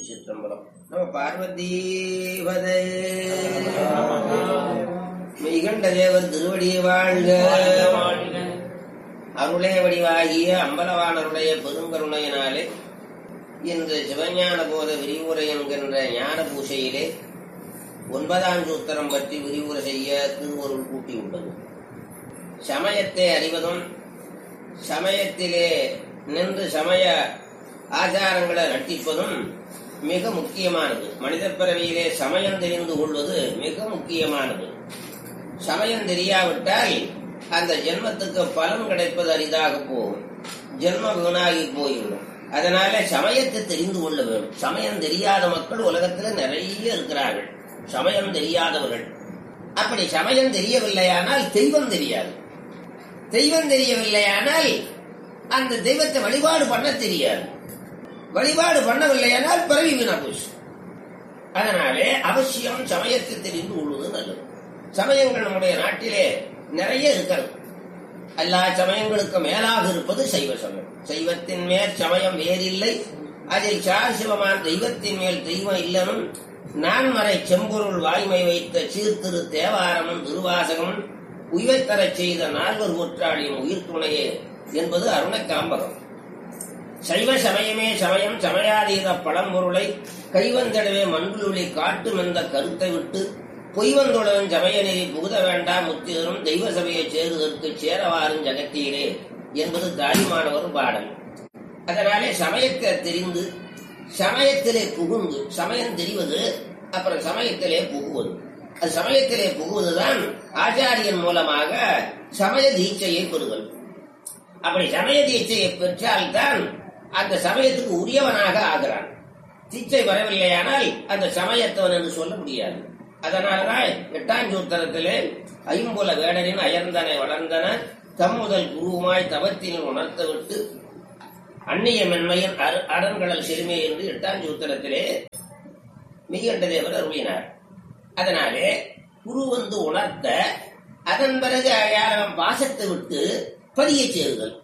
திருச்சிற்றம்பலம் நம்ம பார்வதீவதே மெய்கண்ட தேவர் திருவடியை வாழ்க அருளே வடிவாகிய அம்பலவானருடைய பெருங்கருணையினாலே இன்று சிவஞான போத விரிவுரை என்கின்ற ஞான பூசையிலே ஒன்பதாம் சூத்திரம் பற்றி விரிவுரை செய்ய திருவருள் கூட்டியுள்ளது சமயத்தை அறிவதும் சமயத்திலே நின்று சமய ஆச்சாரங்களை ரட்டிப்பதும் மிக முக்கியமானது மனித பிறவியிலே சமயம் தெரிந்து கொள்வது மிக முக்கியமானது சமயம் தெரியாவிட்டால் அந்த ஜென்மத்துக்கு பலன் கிடைப்பது அரிதாக போகும் ஜென்மம் வீணாகி போய்விடும் அதனால சமயத்தை தெரிந்து கொள்ள வேண்டும் சமயம் தெரியாத மக்கள் உலகத்துல நிறைய இருக்கிறார்கள் சமயம் தெரியாதவர்கள் அப்படி சமயம் தெரியவில்லையானால் தெய்வம் தெரியாது தெய்வம் தெரியவில்லையானால் அந்த தெய்வத்தை வழிபாடு பண்ண தெரியாது வழிபாடு பண்ணவில்லையானால் பிறவி வீணா போச்சு அதனாலே அவசியம் சமயத்தை தெரிந்து கொள்வது நல்லது சமயங்கள் நம்முடைய நாட்டிலே நிறைய இருக்கிறது எல்லா சமயங்களுக்கு மேலாக இருப்பது சைவ சமயம் சைவத்தின் மேல் சமயம் வேறில்லை அதில் சார் சிவமான் தெய்வத்தின் மேல் தெய்வம் இல்லனும் நான்மறை செம்பொருள் வாய்மை வைத்த சீர்திரு தேவாரமும் திருவாசகமும் உயிர்த்தரச் செய்த நால்வர் ஒற்றாளியின் உயிர் துணையே என்பது அருணக்காம்பகம் சைவ சமயமே சமயம் சமயாதீத பழம்பொருளை கைவந்தடவே மண்புலி காட்டும் என்ற கருத்தை விட்டு பொய்வந்துடன் சமய நெறி புகுத வேண்டாம் முத்திதரும் தெய்வ சபையை சேருவதற்கு சேரவாரும் ஜகத்தியிலே என்பது தாய்மானவர் பாடல் அதனாலே சமயத்தை தெரிந்து சமயத்திலே புகுந்து சமயம் தெரிவது அப்புறம் சமயத்திலே புகுவது அது சமயத்திலே புகுவதுதான் ஆச்சாரியன் மூலமாக சமய தீட்சையை பெறுதல் அப்படி சமய தீட்சையை பெற்றால்தான் அந்த சமயத்துக்கு உரியவனாக ஆகிறான் தீட்சை வரவில்லையானால் அந்த சமயத்தவன் என்று சொல்ல முடியாது அதனால்தான் எட்டாம் சூத்திரத்திலே ஐம்புல வேடரின் அயர்ந்தனை வளர்ந்தன தம் முதல் குருவுமாய் தவத்தினில் உணர்த்த விட்டு அந்நிய மென்மையின் அடன்கடல் செருமை என்று எட்டாம் சூத்திரத்திலே மெய்கண்ட தேவர் அருளினார் அதனாலே குரு வந்து உணர்த்த அதன் பிறகு யாரும் பாசத்தை விட்டு பதிய சேருதல்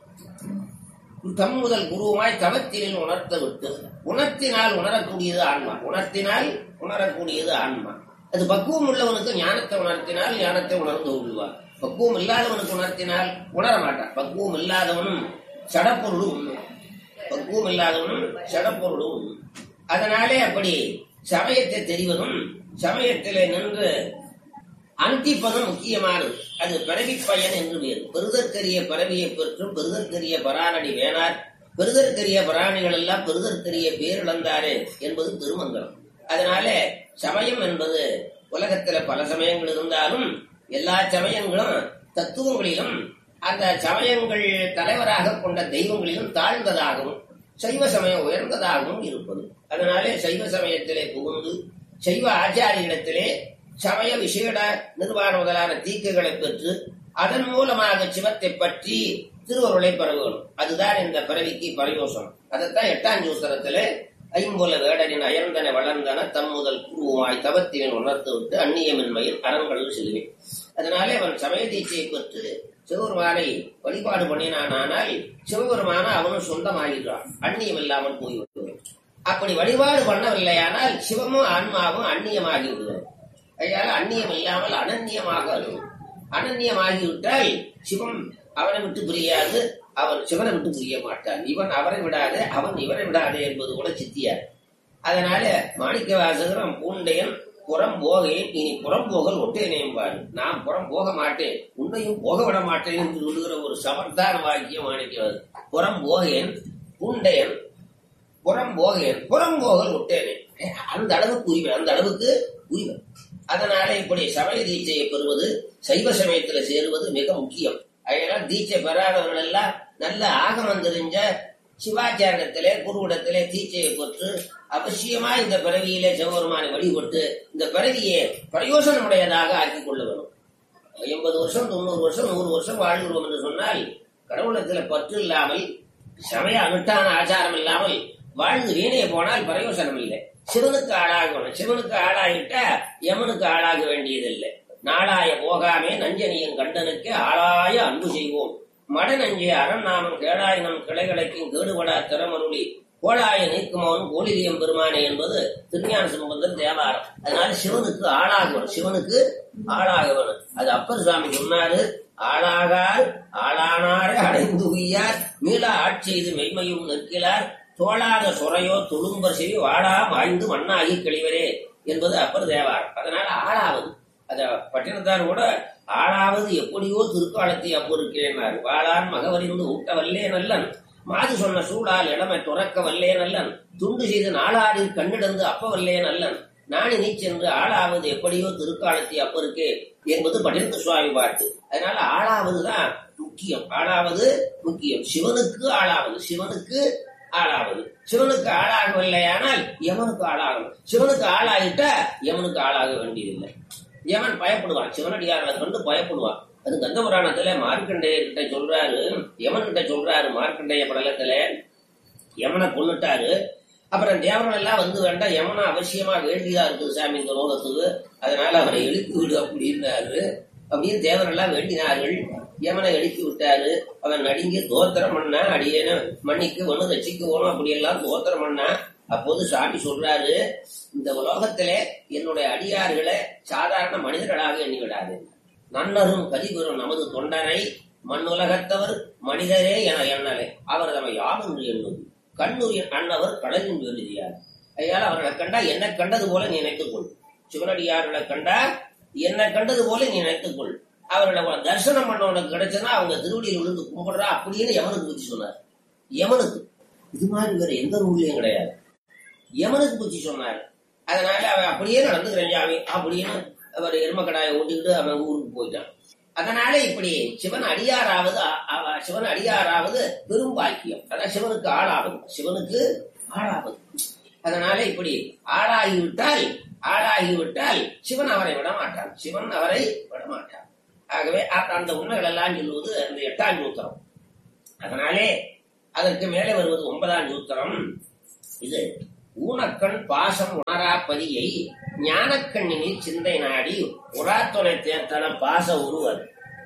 தம் முதல் குருவுமாய் தவத்தினில் உணர்த்த விட்டு உணர்த்தினால் உணரக்கூடியது ஆன்மா உணர்த்தினால் உணரக்கூடியது ஆன்மா அது பக்குவம் உள்ளவனுக்கு ஞானத்தை உணர்த்தினால் ஞானத்தை உணர்ந்து கொள்வார் பக்குவம் இல்லாதவனுக்கு உணர்த்தினால் உணர மாட்டான் பக்குவம் இல்லாதவனும் சடப்பொருளும் உண்மை பக்குவம் இல்லாதவனும் சடப்பொருளும் உண்மை அதனாலே அப்படி சமயத்தை தெரிவதும் சமயத்திலே நின்று அந்திப்பதும் முக்கியமானது அது பிறவி பயன் என்று வேறு பெருதற்கரிய பறவையை பெற்றும் பெருதற்கரிய பராணடி வேணார் பெருதற்கரிய பராணிகள் எல்லாம் பெருதற்கரிய பேரிழந்தாரே என்பது திருமங்கலம் அதனால சமயம் என்பது உலகத்துல பல சமயங்கள் இருந்தாலும் எல்லா சமயங்களும் தத்துவங்களிலும் அந்த சமயங்கள் தலைவராக கொண்ட தெய்வங்களிலும் தாழ்ந்ததாகவும் சைவ சமயம் உயர்ந்ததாகவும் இருப்பது அதனாலே சைவ சமயத்திலே புகுந்து சைவ ஆச்சாரியிடத்திலே சமய விசேட நிர்வாண முதலான தீக்குகளை பெற்று அதன் மூலமாக சிவத்தை பற்றி திருவருளை பெற வேணும் அதுதான் இந்த பிறவிக்கு பிரயோசனம் அதைத்தான் எட்டாம் சூத்திரத்திலே ஐம்புல வேடனின் அயர்ந்தன வளர்ந்தன தம் முதல் குருவுமாய் தவத்தினை உணர்த்து விட்டு அந்நியமின்மையில் அறங்கள் செல்வேன் அதனாலே அவன் சமய தீட்சையை பெற்று சிவபெருமானை வழிபாடு பண்ணினானால் சிவபெருமான அவனும் சொந்தமாகிறான் அந்நியம் இல்லாமல் போய்விடுவான் அப்படி வழிபாடு பண்ணவில்லையானால் சிவமும் ஆன்மாவும் அந்நியமாகி விடுவார் அதனால அந்நியம் இல்லாமல் அனன்யமாக அழுவும் அனன்யமாகிவிட்டால் சிவம் அவனை விட்டு பிரியாது அவன் சிவனை விட்டு பிரிய மாட்டான் இவன் அவரை விடாதே அவன் இவனை விடாதே என்பது கூட சித்தியார் அதனால மாணிக்க வாசகரம் பூண்டையன் புறம் போகேன் இனி புறம் போகல் ஒட்டேனேன் பாரு நான் புறம் போக மாட்டேன் உன்னையும் போக விட மாட்டேன் என்று சொல்லுகிற ஒரு சமர்த்தான வாக்கியம் மாணிக்கவாது புறம் போகேன் பூண்டையன் புறம் போகேன் புறம் போகல் ஒட்டேனே அந்த அளவுக்கு உரிமை அந்த அளவுக்கு உரிமை அதனால இப்படி சமய தீட்சையை பெறுவது சைவ சமயத்துல சேருவது மிக முக்கியம் அதனால தீட்சை பெறாதவர்கள் எல்லாம் நல்ல ஆகமம் தெரிஞ்ச சிவாச்சாரத்திலே குருவிடத்திலே தீட்சையை பெற்று அவசியமா இந்த பிறவியிலே சிவபெருமானை வழிபட்டு இந்த பிறவியை பிரயோசனமுடையதாக ஆக்கிக் கொள்ள வேண்டும் எண்பது வருஷம் தொண்ணூறு வருஷம் நூறு வருஷம் வாழ்கிறோம் என்று சொன்னால் கடவுளத்துல பற்று இல்லாமல் சமய அனுஷ்டான ஆச்சாரம் இல்லாமல் வாழ்ந்து வீணைய போனால் பிரயோசனம் இல்லை சிவனுக்கு ஆளாகணும் சிவனுக்கு ஆளாகிட்டா யமனுக்கு ஆளாக வேண்டியதில்லை நாளாய போகாமே நஞ்சனியின் கண்டனுக்கு ஆளாய அன்பு செய்வோம் மட நஞ்சே அரண் நாமம் கேளாயினம் கிளைகளுக்கும் கேடுபடா திறமருளி கோளாய நீக்குமவன் கோலிலியம் பெருமானே என்பது திருஞான சம்பந்தன் தேவாரம் அதனால சிவனுக்கு ஆளாகவன் சிவனுக்கு ஆளாகவன் அது அப்பர் சுவாமி சொன்னாரு ஆளாகார் ஆளானாரே அடைந்து உய்யார் மீள ஆட்செய்து மெய்மையும் நிற்கிறார் தோளாத சுரையோ துளும்பர் செவி வாழா வாழ்ந்து மண்ணாகி கழிவரே என்பது அப்பர் தேவாரம் அதனால ஆளாவது அத பட்டினத்தார் கூட ஆளாவது எப்படியோ திருக்காலத்தை அப்பொருக்கிறேனார் வாழான் மகவறிந்து ஊட்ட வல்லே நல்லன் மாது சொன்ன சூடால் இளமை துறக்க வல்லே நல்லன் துண்டு செய்து நாளாடில் கண்ணிடந்து அப்ப வல்லே நல்லன் நாணி நீ சென்று ஆளாவது எப்படியோ திருக்காலத்தை அப்பருக்கு என்பது பட்டினத்து சுவாமி பாட்டு அதனால ஆளாவதுதான் முக்கியம் ஆளாவது முக்கியம் சிவனுக்கு ஆளாவது சிவனுக்கு ஆளாவது சிவனுக்கு ஆளாகவில்லையானால் யமனுக்கு ஆளாகணும் சிவனுக்கு ஆளாகிட்டா யமனுக்கு ஆளாக வேண்டியதில்லை யமன் பயப்படுவான் சிவனடியார்களை கண்டு பயப்படுவான் அது கந்த புராணத்துல மார்க்கண்டேய கிட்ட சொல்றாரு யமன் கிட்ட சொல்றாரு மார்க்கண்டேய படலத்துல யமனை கொண்டுட்டாரு அப்புறம் தேவர்கள் எல்லாம் வந்து வேண்டாம் யமனை அவசியமா வேண்டியதா இருக்குது சாமி இந்த லோகத்துக்கு அதனால அவரை எழுப்பி விடு அப்படின்னாரு அப்படின்னு தேவரெல்லாம் வேண்டினார்கள் யமனை எழுப்பி விட்டாரு அவன் நடுங்கி தோத்திரம் பண்ணா அடியேன மன்னிக்கு ஒண்ணு ரசிக்குவோம் அப்படி எல்லாம் தோத்திரம் பண்ணா அப்போது சாமி சொல்றாரு இந்த உலோகத்திலே என்னுடைய அடியார்களை சாதாரண மனிதர்களாக எண்ணி விடாது நன்னரும் கதிபெறும் நமது தொண்டரை மண்ணுலகத்தவர் மனிதரே என எண்ணலே அவர் தம்மை யாவென்று எண்ணுது கண்ணூர் அண்ணவர் கடலின் எழுதியார் ஐயால் அவர்களை கண்டா என்ன கண்டது போல நீ நினைத்துக் கொள் சிவனடியார்களை கண்டா என்ன கண்டது போல நீ நினைத்துக் கொள் அவர்களை உனக்கு தரிசனம் பண்ண உனக்கு கிடைச்சதுன்னா அவங்க திருவடியில் விழுந்து கும்பிடுறா அப்படின்னு யமனுக்கு புத்தி சொன்னார் யமனுக்கு இது மாதிரி வேற எந்த நூல்லையும் கிடையாது யமனுக்கு புத்தி சொன்னார் அதனால அவன் அப்படியே நடந்துக்கிறேன் சாமி அப்படின்னு அவர் எருமக்கடாயை ஓட்டிக்கிட்டு அவன் ஊருக்கு போயிட்டான் அதனால இப்படி சிவன் அடியாராவது அ- அவ- சிவன் அடியாராவது பெரும் பாக்கியம் அதான் சிவனுக்கு ஆளாவது சிவனுக்கு ஆளாவது அதனால இப்படி ஆளாகிவிட்டால் ஆளாகிவிட்டால் சிவன் அவரை விட மாட்டான் சிவன் அவரை விட மாட்டான் ஆகவே அ- அந்த உண்மைகள் எல்லாம் சொல்லுவது அந்த எட்டாம் சூத்திரம் அதனாலே அதற்கு மேலே வருவது ஒன்பதாம் சூத்திரம் இது ஊனக்கண் பாசம் உணரா பதியை ஞானக்கண்ணினில் சிந்தை நாடி உராத்துணை தேர்த்தன பாச உருவர்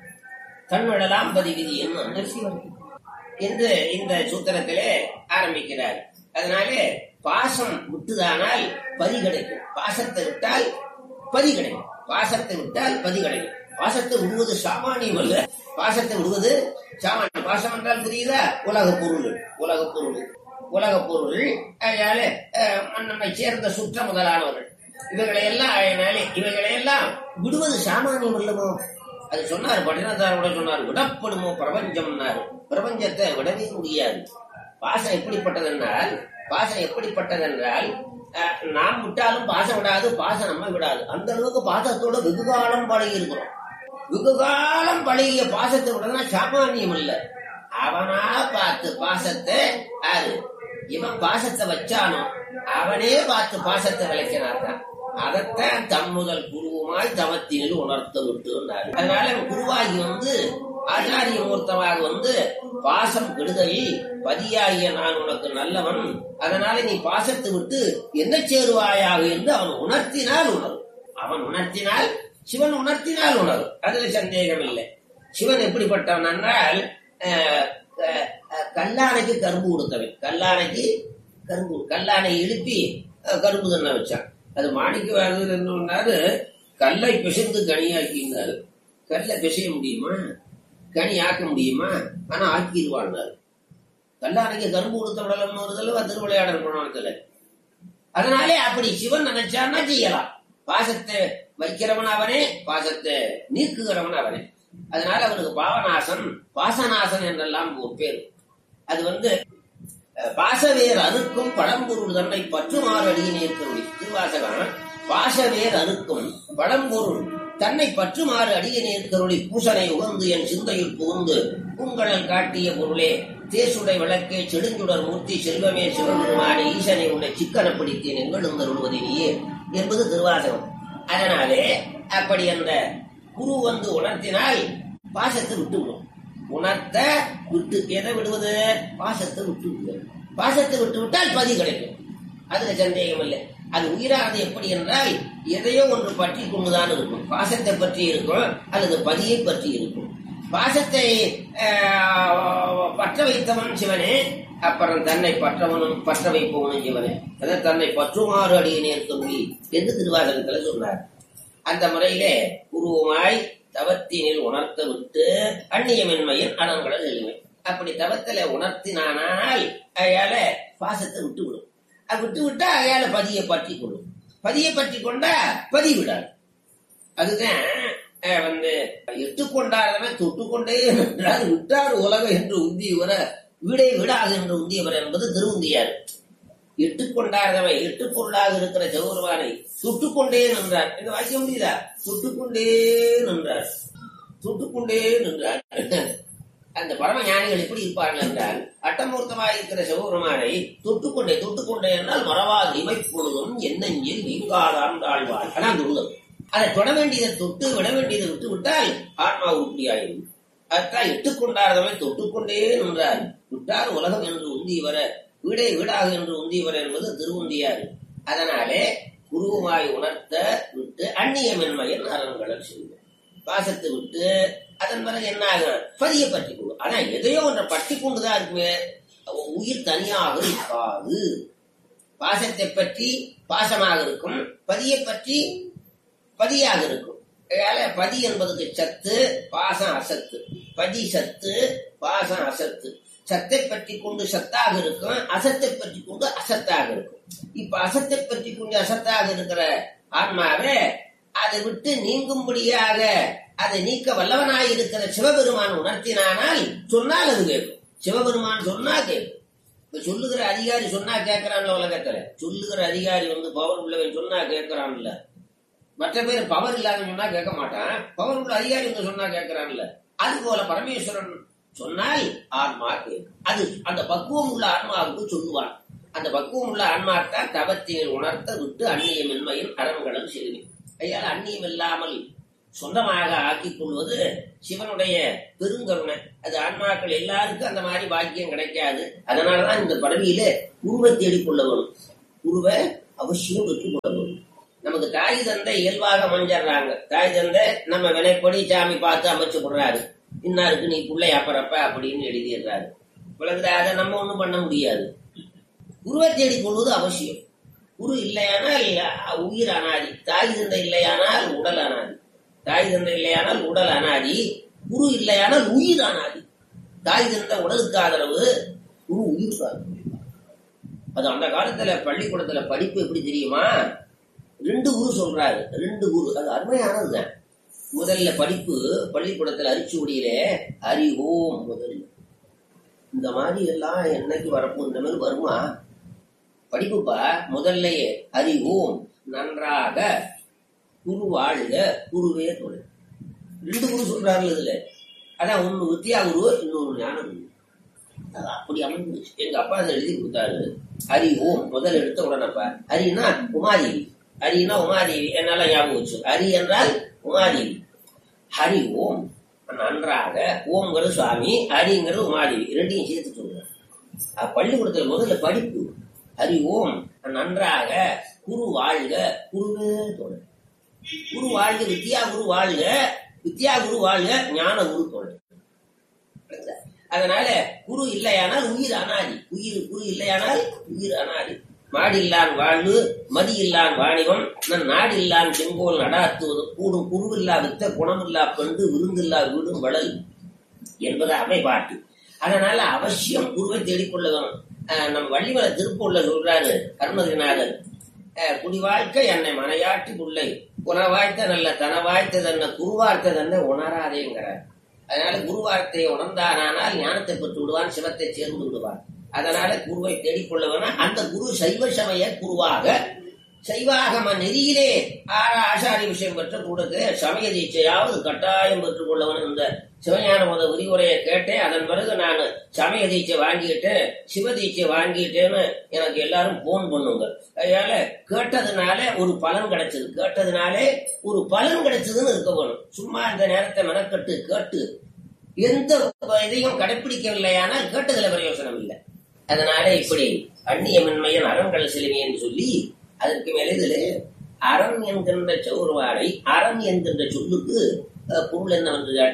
தன்னிடலாம் பதிவிதி என்னும் என்று இந்த சூத்திரத்திலே ஆரம்பிக்கிறார் அதனாலே பாசம் விட்டுதானால் பதி கிடைக்கும் பாசத்தை விட்டால் பதி கிடைக்கும் பாசத்தை விட்டால் பதி கிடைக்கும் பாசத்தை விடுவது சாமானியம் அல்ல பாசத்தை விடுவது சாமானியம் பாசம் என்றால் புரியுதா உலக பொருள் உலக பொருள் உலக பொருள் அதனால அஹ், நம்மை சேர்ந்த சுற்ற முதலானவர்கள் இவைகளை எல்லாம் அதனாலே இவைகளை எல்லாம் விடுவது சாமானியம் அல்லவோ அது சொன்னார் பட்டினத்தார் கூட சொன்னார் விடப்படுமோ பிரபஞ்சம்னாரு பிரபஞ்சத்தை விடவே முடியாது பாசம் எப்படிப்பட்டதென்றால் பாசம் எப்படிப்பட்டதென்றால் அஹ், நாம் விட்டாலும் பாசம் விடாது பாசம் நம்ம விடாது அந்த அளவுக்கு பாசத்தோட வெகுகாலம் பழகி இருக்கிறோம் வெகுகாலம் பழகிய பாசத்தை விடனா சாமானியம் இல்ல அவனா பார்த்து பாசத்தை யாரு இவன் பாசத்தை வச்சானோ அவனே பார்த்து பாசத்தை விளக்கினார்தான் அதைத்தான் தம் முதல் குருவுமாய் தவத்தினில் உணர்த்த விட்டுனார் அதனால அவன் குருவாகி வந்து ஆச்சாரிய மூர்த்தமாக வந்து பாசம் கெடுதலில் பதியாகிய நான் உனக்கு நல்லவன் அதனால நீ பாசத்தை விட்டு என்ன சேருவாயாக என்று அவன் உணர்த்தினால் உணரும் அவன் உணர்த்தினால் சிவன் உணர்த்தினால் உணரும் அதுல சந்தேகம் இல்லை சிவன் எப்படிப்பட்டவன் என்றால் அஹ், அஹ், அஹ், கல்லானைக்கு கரும்பு கொடுத்தவன் கல்லானைக்கு கரும்பு கல்லானை எழுப்பி அஹ், கரும்பு தண்ண வச்சான் அது மாணிக்க வேறு என்னன்னாரு கல்லை பிசைந்து கனியாக்கினாரு கல்லை பிசைய முடியுமா கனி ஆக்க முடியுமா ஆனா ஆக்கிடுவான்னாரு கல்லானைக்கு கரும்பு கொடுத்த உடலம் வருதல்ல திருவிளையாடல் புராணத்துல அதனாலே அப்படி சிவன் நினைச்சான்னா செய்யலாம் பாசத்தை வைக்கிறவன் அவனே பாசத்தை நீக்குகிறவன் அவனே அதனால அவனுக்கு பாவநாசன் பாசநாசன் என்றெல்லாம் ஒரு பேர் அது வந்து அஹ், பாசவேர் அறுக்கும் பழம்பொருள் தன்னை பற்றுமாறு அடியினேற்க திருவாசகம் பாசவேர் அறுக்கும் பழம்பொருள் தன்னை பற்றுமாறு அடியனேற்கருளி பூசனை உகந்து என் சிந்தையில் புகுந்து பூங்கழல் காட்டிய பொருளே தேசுடை விளக்கே செடுஞ்சுடர் மூர்த்தி செல்வமே சிவபெருமானே ஈசனை உன்னை சிக்கன பிடித்தேன் எங்களும் தருள்வதிலேயே என்பது திருவாசகம் அதனாலே அப்படி அந்த குரு வந்து உணர்த்தினால் பாசத்தை விட்டுவிடும் உணர்த்த விட்டு எதை விடுவது பாசத்தை விட்டு விடுவது பாசத்தை விட்டு விட்டால் பதி கிடைக்கும் அதுல சந்தேகம் இல்லை அது உயிரானது எப்படி என்றால் எதையோ ஒன்று பற்றி கொண்டுதான் இருக்கும் பாசத்தை பற்றி இருக்கும் அல்லது பதியை பற்றி இருக்கும் பாசத்தை ஆஹ், பற்ற வைத்தவன் சிவனே அப்புறம் தன்னை பற்றவனும் பற்ற வைப்பவனும் சிவனே அதான் தன்னை பற்றுமாறு அடியனேன் சொல்லி என்று திருவாசகத்துல சொன்னார் அந்த முறையிலே உருவமாய் தவத்தினில் உணர்த்த விட்டு அந்நியமின்மையின் அனங்களை செல்லுவேன் அப்படி தவத்தில உணர்த்தினானால் அயால பாசத்தை விட்டு விடும் அது விட்டு விட்டா அயால பதியை பற்றி கொள்ளும் பதியை பற்றி கொண்டா பதி விடாது அதுதான் அஹ், வந்து இட்டு கொண்டாடுறவன் தொட்டு கொண்டே நின்றார் விட்டார் உலகம் என்று உந்தியவர விடை விடாது என்று உந்தியவர் என்பது திருவுந்தியார் இட்டு கொண்டாடுறவன் இட்டு பொருளாக இருக்கிற சௌரவானை சுட்டு கொண்டே நின்றார் இந்த வாக்கியம் முடியுதா சுட்டு கொண்டே நின்றார் சுட்டு கொண்டே நின்றார் அந்த பரம ஞானிகள் எப்படி இருப்பார்கள் என்றால் அட்டமூர்த்தமாக இருக்கிற சிவபெருமானை தொட்டுக்கொண்டே தொட்டுக்கொண்டே என்றால் மறவாது இமைப்பொழுதும் என்னெஞ்சில் நீங்காதான் தாழ்வாள் அதான் துருதம் அதை தொட வேண்டியதை தொட்டு விட வேண்டியதை விட்டு விட்டால் ஆன்மா உருப்படியாயிரும் அதான் இட்டுக் கொண்டாதவன் தொட்டுக்கொண்டே நின்றார் விட்டார் உலகம் என்று உந்தி வர வீடை வீடாக என்று உந்தி வர என்பது திருவுந்தியார் அதனாலே குருவுமாய் உணர்த்த விட்டு அந்நியமென்மையின் அரண்களல் செய்வோம் பாசத்தை விட்டு அதன் பிறகு என்ன ஆகும் பதியை பற்றி கொண்டு ஆனா எதையோ ஒன்றை பற்றி கொண்டுதான் இருக்குமே உயிர் தனியாக இருக்காது பாசத்தை பற்றி பாசமாக இருக்கும் பதியை பற்றி பதியாக இருக்கும் அதனால பதி என்பதுக்கு சத்து பாசம் அசத்து பதி சத்து பாசம் அசத்து சத்தை பற்றி கொண்டு சத்தாக இருக்கும் அசத்தை பற்றி கொண்டு அசத்தாக இருக்கும் இப்ப அசத்தை பற்றி கொண்டு அசத்தாக இருக்கிற ஆன்மாவே அதை விட்டு நீங்கும்படியாக அதை நீக்க வல்லவனாய் இருக்கிற சிவபெருமான் உணர்த்தினானால் சொன்னால் அது கேட்கும் சிவபெருமான் சொன்னா கேட்கும் இப்ப சொல்லுகிற அதிகாரி சொன்னா கேட்கறான்ல உலகத்துல சொல்லுகிற அதிகாரி வந்து பவர் உள்ளவன் சொன்னா கேட்கறான்ல மற்ற பேர் பவர் இல்லாதவன் சொன்னா கேட்க மாட்டான் பவர் உள்ள அதிகாரி வந்து சொன்னா கேட்கறான்ல அது போல பரமேஸ்வரன் சொன்னால் ஆன்மா கேட்கும் அது அந்த பக்குவம் உள்ள ஆன்மாவுக்கு சொல்லுவான் அந்த பக்குவம் உள்ள ஆன்மாத்தான் தவத்தினை உணர்த்த விட்டு அந்நியம் இன்மையின் அரண்களும் செல்வி ஐயால் அந்நியம் இல்லாமல் சொந்தமாக ஆக்கிக் கொள்வது சிவனுடைய பெருங்கருணை அது ஆன்மாக்கள் எல்லாருக்கும் அந்த மாதிரி பாக்கியம் கிடைக்காது அதனாலதான் இந்த பதவியில உருவை தேடிக்கொள்ள வேணும் உருவை அவசியம் பெற்றுக் கொள்ள வேணும் நமக்கு தாய் தந்தை இயல்பாக மஞ்சிடுறாங்க தாய் தந்தை நம்ம வினைப்படி சாமி பார்த்து அமைச்சு கொடுறாரு இன்னாருக்கு நீ பிள்ளை அப்புறப்ப அப்படின்னு எழுதிடுறாரு விளங்குதா அதை நம்ம ஒண்ணும் பண்ண முடியாது உருவை தேடிக் கொள்வது அவசியம் குரு இல்லையானால் அஹ், உயிர் அனாதி தாய் தந்தை இல்லையானால் உடல் அனாதி தாய் தந்தை இல்லையானால் உடல் அனாதி குரு இல்லையானால் உயிர் அனாதி தாய் தந்தை உடலுக்கு ஆதரவு குரு உயிருக்கு ஆதரவு அது அந்த காலத்துல பள்ளிக்கூடத்துல படிப்பு எப்படி தெரியுமா ரெண்டு குரு சொல்றாரு ரெண்டு குரு அது அருமையானதுதான் முதல்ல படிப்பு பள்ளிக்கூடத்துல அரிச்சுவடியில அறிவோம் முதல்ல இந்த மாதிரி எல்லாம் என்னைக்கு வரப்போ இந்த மாதிரி வருமா படிப்புப்பா முதல்லயே அறிவோம் நன்றாக குரு வாழ்க குருவே தொழில் ரெண்டு குரு சொல்றாரு இதுல அதான் ஒண்ணு வித்தியா குரு இன்னொரு ஞான குரு அது அப்படி அமைஞ்சிச்சு எங்க அப்பா அதை எழுதி கொடுத்தாரு ஹரி ஓம் முதல் எடுத்த உடனப்பா ஹரினா உமாதேவி ஹரினா உமாதேவி என்னால ஞாபகம் வச்சு ஹரி என்றால் உமாதேவி ஹரி ஓம் நன்றாக ஓம்ங்கிறது சுவாமி ஹரிங்கிறது உமாதேவி ரெண்டையும் சேர்த்து சொல்றேன் அஹ் பள்ளிக்கூடத்துல முதல்ல படிப்பு ஹரி ஓம் நன்றாக குரு வாழ்க குருவே தோழர் குரு வாழ்க வித்யா குரு வாழ்க வித்யா குரு வாழ்க ஞான குரு தோழர் அதனால குரு இல்லையானால் உயிர் அனாதி உயிர் குரு இல்லையானால் உயிர் அனாதி மாடில்லான் வாழ்வு மதியில்லான் வாணிபம் நன் நாடில்லான் செங்கோல் நடாத்துவது கூடும் குருவில்லா வித்த குணமில்லா பெண்டு விருந்தில்லா வீடும் வளல் என்பது அவை பாட்டு அதனால அவசியம் குருவை தேடிக்கொள்ள வேணும் அஹ் நம்ம வள்ளிமலை திருப்பூர்ல சொல்றாரு கருணகிரிநாதர் அஹ் குடி வாழ்க்கை என்னை மனையாட்டி புள்ளை உணவாய்த்த நல்ல தனவாய்த்த தன்னை குருவார்த்த தன்னை உணராதேங்கிறார் அதனால குருவார்த்தையை உணர்ந்தானால் ஞானத்தை பெற்று விடுவான் சிவத்தை சேர்ந்து விடுவான் அதனால குருவை தேடிக்கொள்ள வேணும் அந்த குரு சைவ சமய குருவாக சைவாகம நெறியிலே ஆரா ஆசாரி விஷயம் பெற்ற கூடக்கு சமய தீட்சையாவது கட்டாயம் பெற்றுக் கொள்ளவன் இந்த சிவஞான முத விரிவுரையை கேட்டேன் அதன் பிறகு நான் சமய தீட்சை வாங்கிட்டேன் சிவ தீட்சை வாங்கிட்டேன்னு எனக்கு எல்லாரும் போன் பண்ணுங்க அதனால கேட்டதுனால ஒரு பலன் கிடைச்சது கேட்டதுனாலே ஒரு பலன் கிடைச்சதுன்னு இருக்க வேணும் சும்மா இந்த நேரத்தை மெனக்கட்டு கேட்டு எந்த இதையும் கடைபிடிக்கவில்லையானால் கேட்டதுல பிரயோசனம் இல்லை அதனால இப்படி அந்நியமின்மையின் அறங்கள் செலுவி என்று சொல்லி அதற்கு மேலே இதுல அறம் என்கின்ற சௌர்வாரை அறம் என்கின்ற சொல்லுக்கு அஹ், பொருள் என்னவென்று கேட்டால்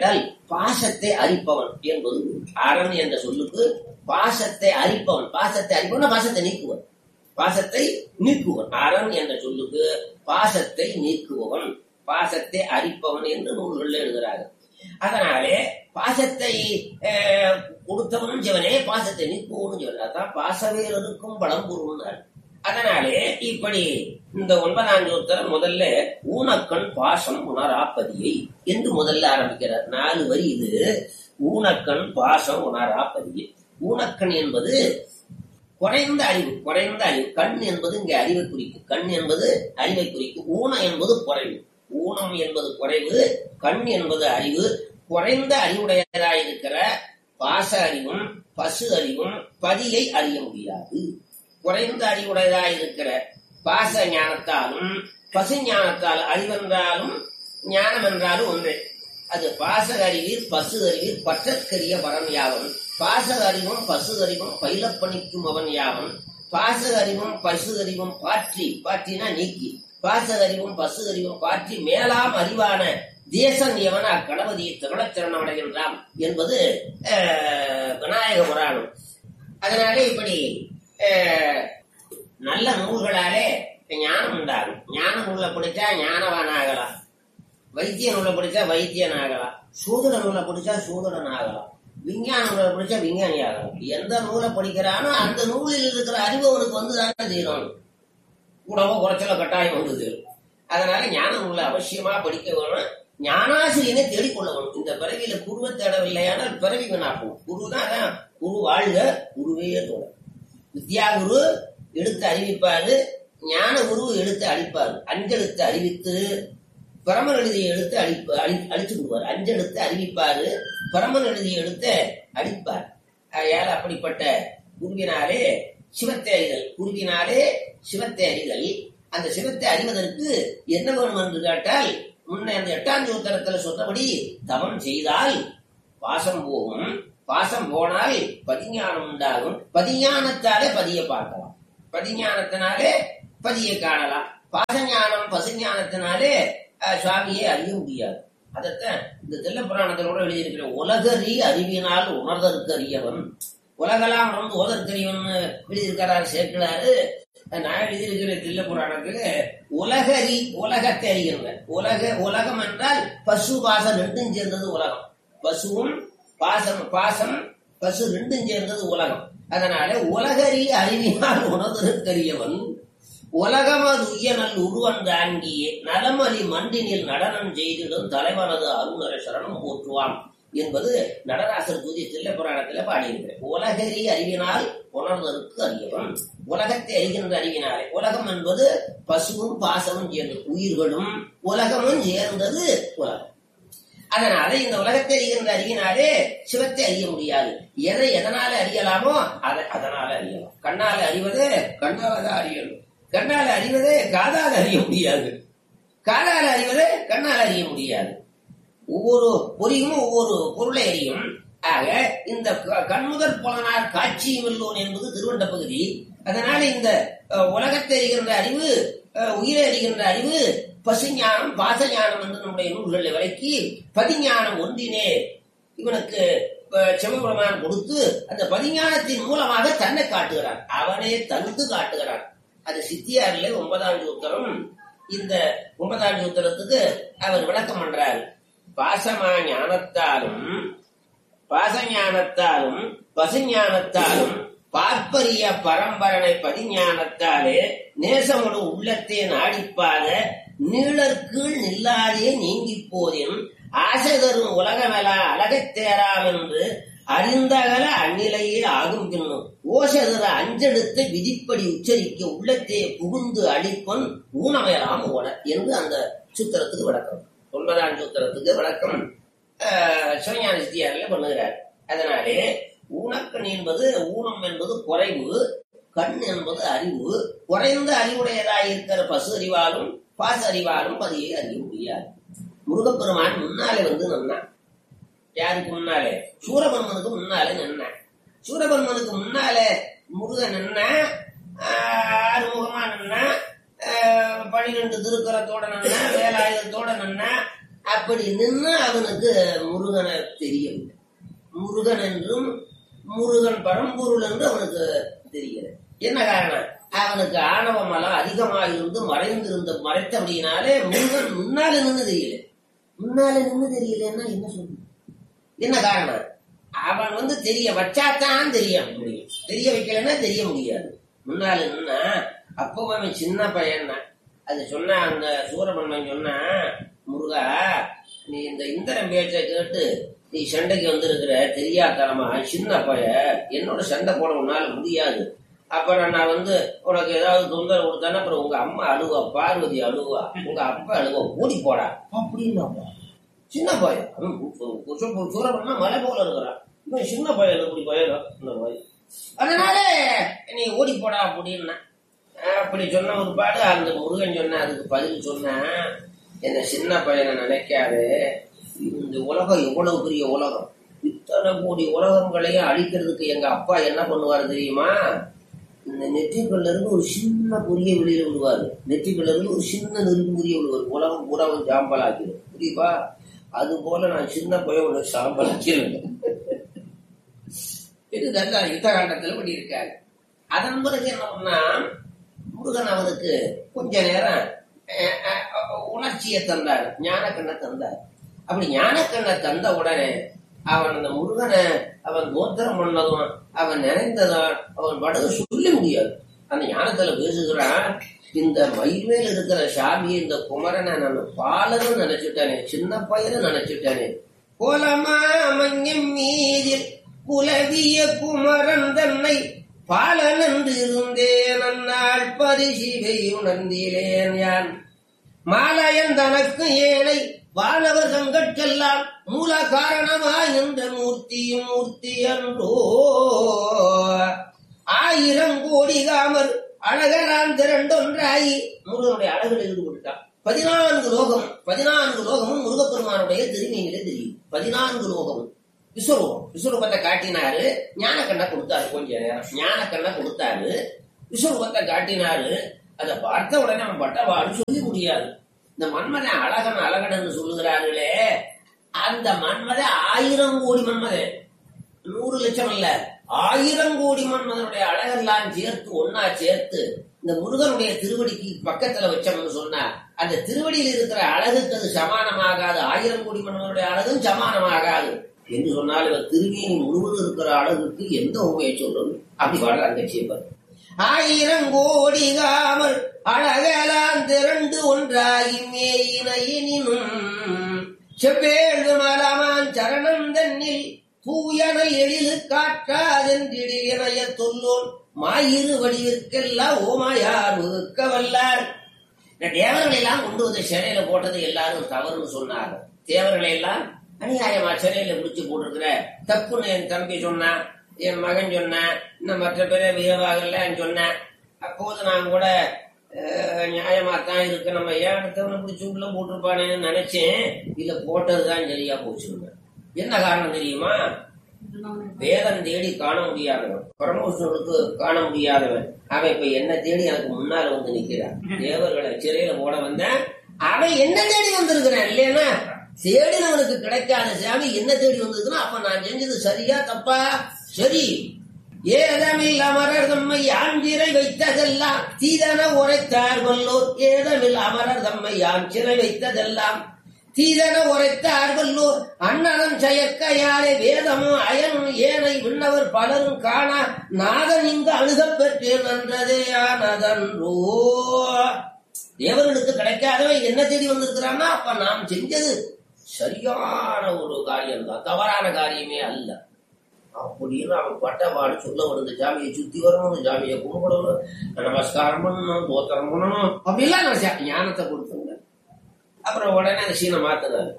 பாசத்தை அரிப்பவன் என்பது அரண் என்ற சொல்லுக்கு பாசத்தை அரிப்பவன் பாசத்தை அரிப்பவன் பாசத்தை நீக்குவன் பாசத்தை நீக்குவன் அரண் என்ற சொல்லுக்கு பாசத்தை நீக்குபவன் பாசத்தை அரிப்பவன் என்று நூல்கள் எழுதுகிறார்கள் அதனாலே பாசத்தை அஹ், கொடுத்தவனும் சிவனே பாசத்தை நீக்குவனும் சிவன் அதான் பாசவேலருக்கும் பலம் கூறுவனார் அதனாலே இப்படி இந்த ஒன்பதாம் சூத்திரம் முதல்ல ஊனக்கண் பாசம் உணராப்பதியை என்று முதல்ல ஆரம்பிக்கிறார் நாலு வரி இது ஊனக்கண் பாசம் உணராப்பதியை ஊனக்கண் என்பது குறைந்த அறிவு குறைந்த அறிவு கண் என்பது இங்கே அறிவை குறிக்கும் கண் என்பது அறிவை குறிக்கும் ஊனம் என்பது குறைவு ஊனம் என்பது குறைவு கண் என்பது அறிவு குறைந்த அறிவுடையதாயிருக்கிற பாச அறிவும் பசு அறிவும் பதியை அறிய முடியாது குறைந்த அறிவுடையதாயிருக்கிற பாச ஞானத்தாலும் பசு ஞானத்தால் அறிவென்றாலும் ஞானம் என்றாலும் ஒன்றே அது பாச அறிவில் பசு அறிவில் பற்றற்கரிய வரம் யாவன் பாச அறிவும் பசு அறிவும் பயிலப்பணிக்கும் அவன் யாவன் பாச அறிவும் பசு அறிவும் பாற்றி பாற்றினா நீக்கி பாச அறிவும் பசு அறிவும் பாற்றி மேலாம் அறிவான தேசன் எவன் அக்கணபதியை திகழச்சரணம் அடைகின்றான் என்பது அஹ், விநாயக புராணம் அதனாலே இப்படி அஹ், நல்ல நூல்களாலே ஞானம் உண்டாகும் ஞான நூலை படிச்சா ஞானவான் ஆகலாம் வைத்திய நூலை படிச்சா வைத்தியன் ஆகலாம் சூதர நூலை படிச்சா சூதரன் ஆகலாம் விஞ்ஞான நூலை படிச்சா விஞ்ஞானி ஆகலாம் எந்த நூலை படிக்கிறானோ அந்த நூலில் இருக்கிற அறிவு அவனுக்கு வந்து தானே தீரும் கூடவோ குறைச்சல கட்டாயம் வந்தது அதனால ஞான நூலை அவசியமா படிக்க வேணும் ஞானாசிரியனை தேடிக்கொள்ள வேணும் இந்த பிறவியில குருவை தேடவில்லையானால் பிறவி வீணாகும் குரு தான் அதான் குரு வாழ்க குருவே தோட வித்யா குரு எடுத்து அறிவிப்பாரு ஞான குரு எடுத்து அழிப்பாரு அஞ்செழுத்து அறிவித்து பிரமன் எழுதிய எழுத்து அழிப்பு அழி அழிச்சு விடுவார் அஞ்செழுத்து அறிவிப்பாரு பிரமன் எழுதிய எழுத்து அழிப்பார் ஆகையால் அப்படிப்பட்ட குருவினாலே சிவத்தை அறிதல் குருவினாலே சிவத்தை அறிதல் அந்த சிவத்தை அறிவதற்கு என்ன வேணும் என்று கேட்டால் முன்ன அந்த எட்டாம் சூத்திரத்துல சொன்னபடி தவம் செய்தால் பாசம் போகும் பாசம் போனால் பதிஞானம் உண்டாகும் பதிஞானத்தாலே பதிய பார்க்கலாம் பதிஞானத்தினாலே பதியை காணலாம் பாசஞானம் பசுஞானத்தினாலே அஹ், சுவாமியை அறிய முடியாது அதைத்தான் இந்த தெல்ல புராணத்திலோட எழுதியிருக்கிற உலகறி அறிவினால் உணர்தற்கு அறியவன் உலகெல்லாம் உணர்ந்து ஓதற்கரியவன் எழுதியிருக்கிறார் சேர்க்கிறாரு நான் எழுதியிருக்கிற தில்ல புராணத்துல உலகறி உலகத்தை அறிகின்ற உலக உலகம் என்றால் பசு பாசம் ரெண்டும் சேர்ந்தது உலகம் பசுவும் பாசம் பாசம் பசு ரெண்டும் சேர்ந்தது உலகம் அதனால உலகறி அறிவினால் உணர்தற்கரியவன் உலகமது உய்யனல் உருவன் தாங்கியே நலமலி மண்டினில் நடனம் செய்திடும் தலைவனது அருணர சரணம் போற்றுவான் என்பது நடராசர் தூதி தில்ல புராணத்தில் பாடியிருக்கிறேன் உலகறி அறிவினால் உணர்வதற்கு அறியவன் உலகத்தை அறிகின்ற அறிவினாலே உலகம் என்பது பசுவும் பாசமும் சேர்ந்தது உயிர்களும் உலகமும் சேர்ந்தது உலகம் அதனால இந்த உலகத்தை அறிகின்ற அறிவினாலே சிவத்தை அறிய முடியாது எதை எதனால அறியலாமோ அதை அதனால அறியலாம் கண்ணால அறிவதே கண்ணால தான் அறியணும் கண்ணால அறிவதே காதால அறிய முடியாது காதால அறிவதே கண்ணால அறிய முடியாது ஒவ்வொரு பொறியும் ஒவ்வொரு பொருளை அறியும் ஆக இந்த க- கண்முதற் புலனார் காட்சியும் இல்லோன் என்பது திருவண்ட பகுதி அதனால இந்த அஹ், உலகத்தை அறிகின்ற அறிவு அஹ், உயிரை அறிகின்ற அறிவு பசுஞானம் பாசஞானம் என்று நம்முடைய நூல்களில் விளக்கி பதிஞானம் ஒன்றினே இவனுக்கு அஹ், சிவபெருமான் கொடுத்து அந்த பதிஞானத்தின் மூலமாக தன்னை காட்டுகிறான் அவனே தகுத்து காட்டுகிறான் அது சித்தியாரிலே ஒன்பதாம் சூத்திரம் இந்த ஒன்பதாம் சூத்திரத்துக்கு அவர் விளக்கம் பண்றார் பாசமா ஞானத்தாலும் பாசஞானத்தாலும் பசுஞானத்தாலும் பார்ப்பரிய பரம்பரனை பதிஞானத்தாலே நேசமுடு உள்ளத்தே நாடிப்பாத நீளற்கீழ் நில்லாதே நீங்கிப் போதின் ஆசை தரும் உலகமெலா அழகத் தேராம் என்று அறிந்தகல அந்நிலையே ஆகும் பின்னும் ஓசதர அஞ்செடுத்து விதிப்படி உச்சரிக்க உள்ளத்தே புகுந்து அழிப்பன் ஊனமையலாம் ஓட என்று அந்த சூத்திரத்துக்கு விளக்கம் ஒன்பதாம் சூத்திரத்துக்கு விளக்கம் ஆஹ், சிவஞான சித்தியாரில் பண்ணுகிறார் அதனாலே ஊனக்கண் என்பது ஊனம் என்பது குறைவு கண் என்பது அறிவு குறைந்த அறிவுடையதாய் இருக்கிற பசு அறிவாலும் பாச அறிவாலும் பதியை அறிய முடியாது முருகப்பெருமான் முன்னாலே வந்து நின்னான் யாருக்கு முன்னாலே சூரபன்மனுக்கு முன்னாலே நின்னான் சூரபன்மனுக்கு முன்னாலே முருகன் நின்ன ஆறுமுகமா நின்ன பனிரெண்டு திருக்கரத்தோட நின்ன வேலாயுதத்தோட நின்ன அப்படி நின்று அவனுக்கு முருகனை தெரியவில்லை முருகன் என்றும் முருகன் பரம்பொருள் என்று அவனுக்கு தெரியல என்ன காரணம் அவனுக்கு ஆணவ மலம் அதிகமாக இருந்து மறைந்திருந்த மறைத்தபடியினாலே முருகன் முன்னால நின்று தெரியல முன்னால நின்று தெரியலன்னா என்ன சொல்லு என்ன காரணம் அவன் வந்து தெரிய வச்சாதான் தெரிய முடியும் தெரிய வைக்கலன்னா தெரிய முடியாது முன்னால நின்னா அப்பவும் அவன் சின்ன பையன் தான் அது சொன்னா அந்த சூரபன்மன் சொன்னா முருகா நீ இந்த இந்திரன் பேச்சை கேட்டு நீ சண்டைக்கு வந்திருக்கிற தெரியாதனமா சின்ன பைய என்னோட சண்டை போட உன்னால முடியாது அப்புறம் நான் வந்து உனக்கு ஏதாவது தொந்தரவு கொடுத்தானே அப்புறம் உங்க அம்மா அழுவா பார்வதி அழுவா உங்க அப்பா அழுவா ஓடி போடா அப்படின்னாப்பா சின்ன பையன் அவன் சூரபன்மா மலை போல இருக்கிறான் இவன் சின்ன பையன் இப்படி பையன் இந்த மாதிரி அதனால நீ ஓடி போடா அப்படின்னா அப்படி சொன்ன ஒரு பாடு அந்த முருகன் சொன்ன அதுக்கு பதில் சொன்னா என்ன சின்ன பையனை நினைக்காது இந்த உலகம் எவ்வளவு பெரிய உலகம் இத்தனை கோடி உலகங்களையும் அழிக்கிறதுக்கு எங்க அப்பா என்ன பண்ணுவாரு தெரியுமா இந்த நெற்றிக்குள்ள இருந்து ஒரு சின்ன பொரிய வெளியில விடுவாரு நெற்றிக்குள்ள இருந்து ஒரு சின்ன நெருப்பு பொரிய விடுவாரு உலகம் பூரா ஒரு சாம்பல் ஆக்கிடும் புரியுப்பா அது போல நான் சின்ன பையன் ஒரு சாம்பல் ஆக்கிடுவேன் இது நல்ல யுத்த காண்டத்துல படி இருக்காரு அதன் பிறகு என்ன பண்ணா முருகன் அவனுக்கு கொஞ்ச நேரம் அஹ், அஹ், உணர்ச்சியை தந்தார் ஞானக்கண்ணை தந்தார் அப்படி ஞானக்கண்ணை தந்த உடனே அவன் அந்த முருகனை அவன் தோத்திரம் பண்ணதும் அவன் நினைந்ததும் அவன் படகு சொல்ல முடியாது அந்த ஞானத்துல பேசுகிறான் இந்த மயில் மேல் இருக்கிற சாமியை இந்த குமரனை நான் பாலரும் நினைச்சுட்டானே சின்ன பையனை நினைச்சுட்டானே கோலமா மஞ்சம் மீதில் குலவிய குமரன் தன்னை பாலன் என்று இருந்தேன் அந்நாள் பரிசிவை உணர்ந்தேன் யான் மாலயன் தனக்கு ஏழை வானவர் தங்கட்கெல்லாம் மூல காரணமாய் நின்ற மூர்த்தியும் மூர்த்தி அன்றோ ஆயிரம் கோடி காமர் அழகரான் திரண்டொன்றாயி முருகனுடைய அழகில் ஈடுபட்டான் பதினான்கு லோகம் பதினான்கு லோகமும் முருகப்பெருமானுடைய திருமையிலே தெரியும் பதினான்கு லோகமும் விஸ்வரூபம் விஸ்வரூபத்தை காட்டினாரு ஞானக்கண்ணை கொடுத்தாரு கொஞ்ச நேரம் ஞானக்கண்ணை கொடுத்தாரு விஸ்வரூபத்தை காட்டினாரு அதை பார்த்த உடனே நம்ம பட்டவாடு சொல்லி முடியாது இந்த மன்மதன் அழகன் அழகன் சொல்லுகிறார்களே அந்த மன்மதன் ஆயிரம் கோடி மன்மதன் நூறு லட்சம் இல்ல ஆயிரம் கோடி மன்மதனுடைய அழகெல்லாம் சேர்த்து ஒன்னா சேர்த்து இந்த முருகனுடைய திருவடிக்கு பக்கத்துல வச்சோம்னு சொன்னா அந்த திருவடியில் இருக்கிற அழகுக்கு அது சமானமாகாது ஆயிரம் கோடி மன்மதனுடைய அழகும் சமானமாகாது என்று சொன்னால் இவர் திருவியின் முழுவதும் இருக்கிற அழகுக்கு எந்த உண்மையை சொல்றது அப்படி பாடுறாங்க கட்சியப்பர் ஆயிரம் கோடி காமல் அழகலாம் திரண்டு ஒன்றாகி மேயினையினும் செவ்வேழு மலமான் சரணம் தன்னில் தூயனை எழிலு காற்றாதென்றிடைய தொல்லோன் மாயிரு வடிவிற்கெல்லாம் ஓமாயார் வகுக்க வல்லார் இந்த தேவர்களை எல்லாம் கொண்டு வந்து சிறையில போட்டது எல்லாரும் தவறுன்னு சொன்னாங்க தேவர்களை எல்லாம் அநியாயமா சிறையில பிடிச்சு போட்டிருக்கிற தப்புன்னு என் தம்பி சொன்னான் என் மகன் சொன்னான் இன்னும் மற்ற பேரை வியவாகலாம் சொன்னேன் அப்போது நான் கூட அஹ், நியாயமா தான் இருக்கு நம்ம ஏன் அடுத்தவனை பிடிச்சி உள்ள போட்டிருப்பானேன்னு நினைச்சேன் இல்ல போட்டதுதான் சரியா போச்சுங்க என்ன காரணம் தெரியுமா வேதம் தேடி காண முடியாதவன் பரமவிஷ்ணுவுக்கு காண முடியாதவன் அவன் இப்ப என்ன தேடி எனக்கு முன்னால வந்து நிக்கிறான் தேவர்களை சிறையில போட வந்தேன் அவன் என்ன தேடி வந்திருக்கிறான் இல்லையா தேடினவனுக்கு கிடைக்காத சாமி என்ன தேடி வந்திருக்குன்னா அப்ப நான் செஞ்சது சரியா தப்பா சரி ஏதமில் அமரர் தம்மை ஆஞ்சிறை வைத்ததெல்லாம் தீதன உரைத்தார் வல்லோர் ஏதமில் அமரர் தம்மை ஆஞ்சிறை வைத்ததெல்லாம் தீதன உரைத்தார் வல்லோர் அண்ணனும் செயற்கையாலே வேதமும் அயனும் ஏனை விண்ணவர் பலரும் காண நாதன் இங்கு அணுகப் பெற்றேன் என்றதே ஆனதன்றோ தேவர்களுக்கு கிடைக்காதவன் என்ன தேடி வந்திருக்கிறான்னா அப்ப நாம் செஞ்சது சரியான ஒரு காரியம் தான் தவறான காரியமே அல்ல அப்படின்னு அவன் பட்டவாடு சொல்ல வருது ஜாமியை சுத்தி வரணும் ஜாமியை கும்பிடணும் நமஸ்காரம் பண்ணணும் தோத்திரம் பண்ணணும் அப்படிலாம் நினைச்சா ஞானத்தை கொடுத்துங்க அப்புறம் உடனே அந்த சீனை மாத்தினாரு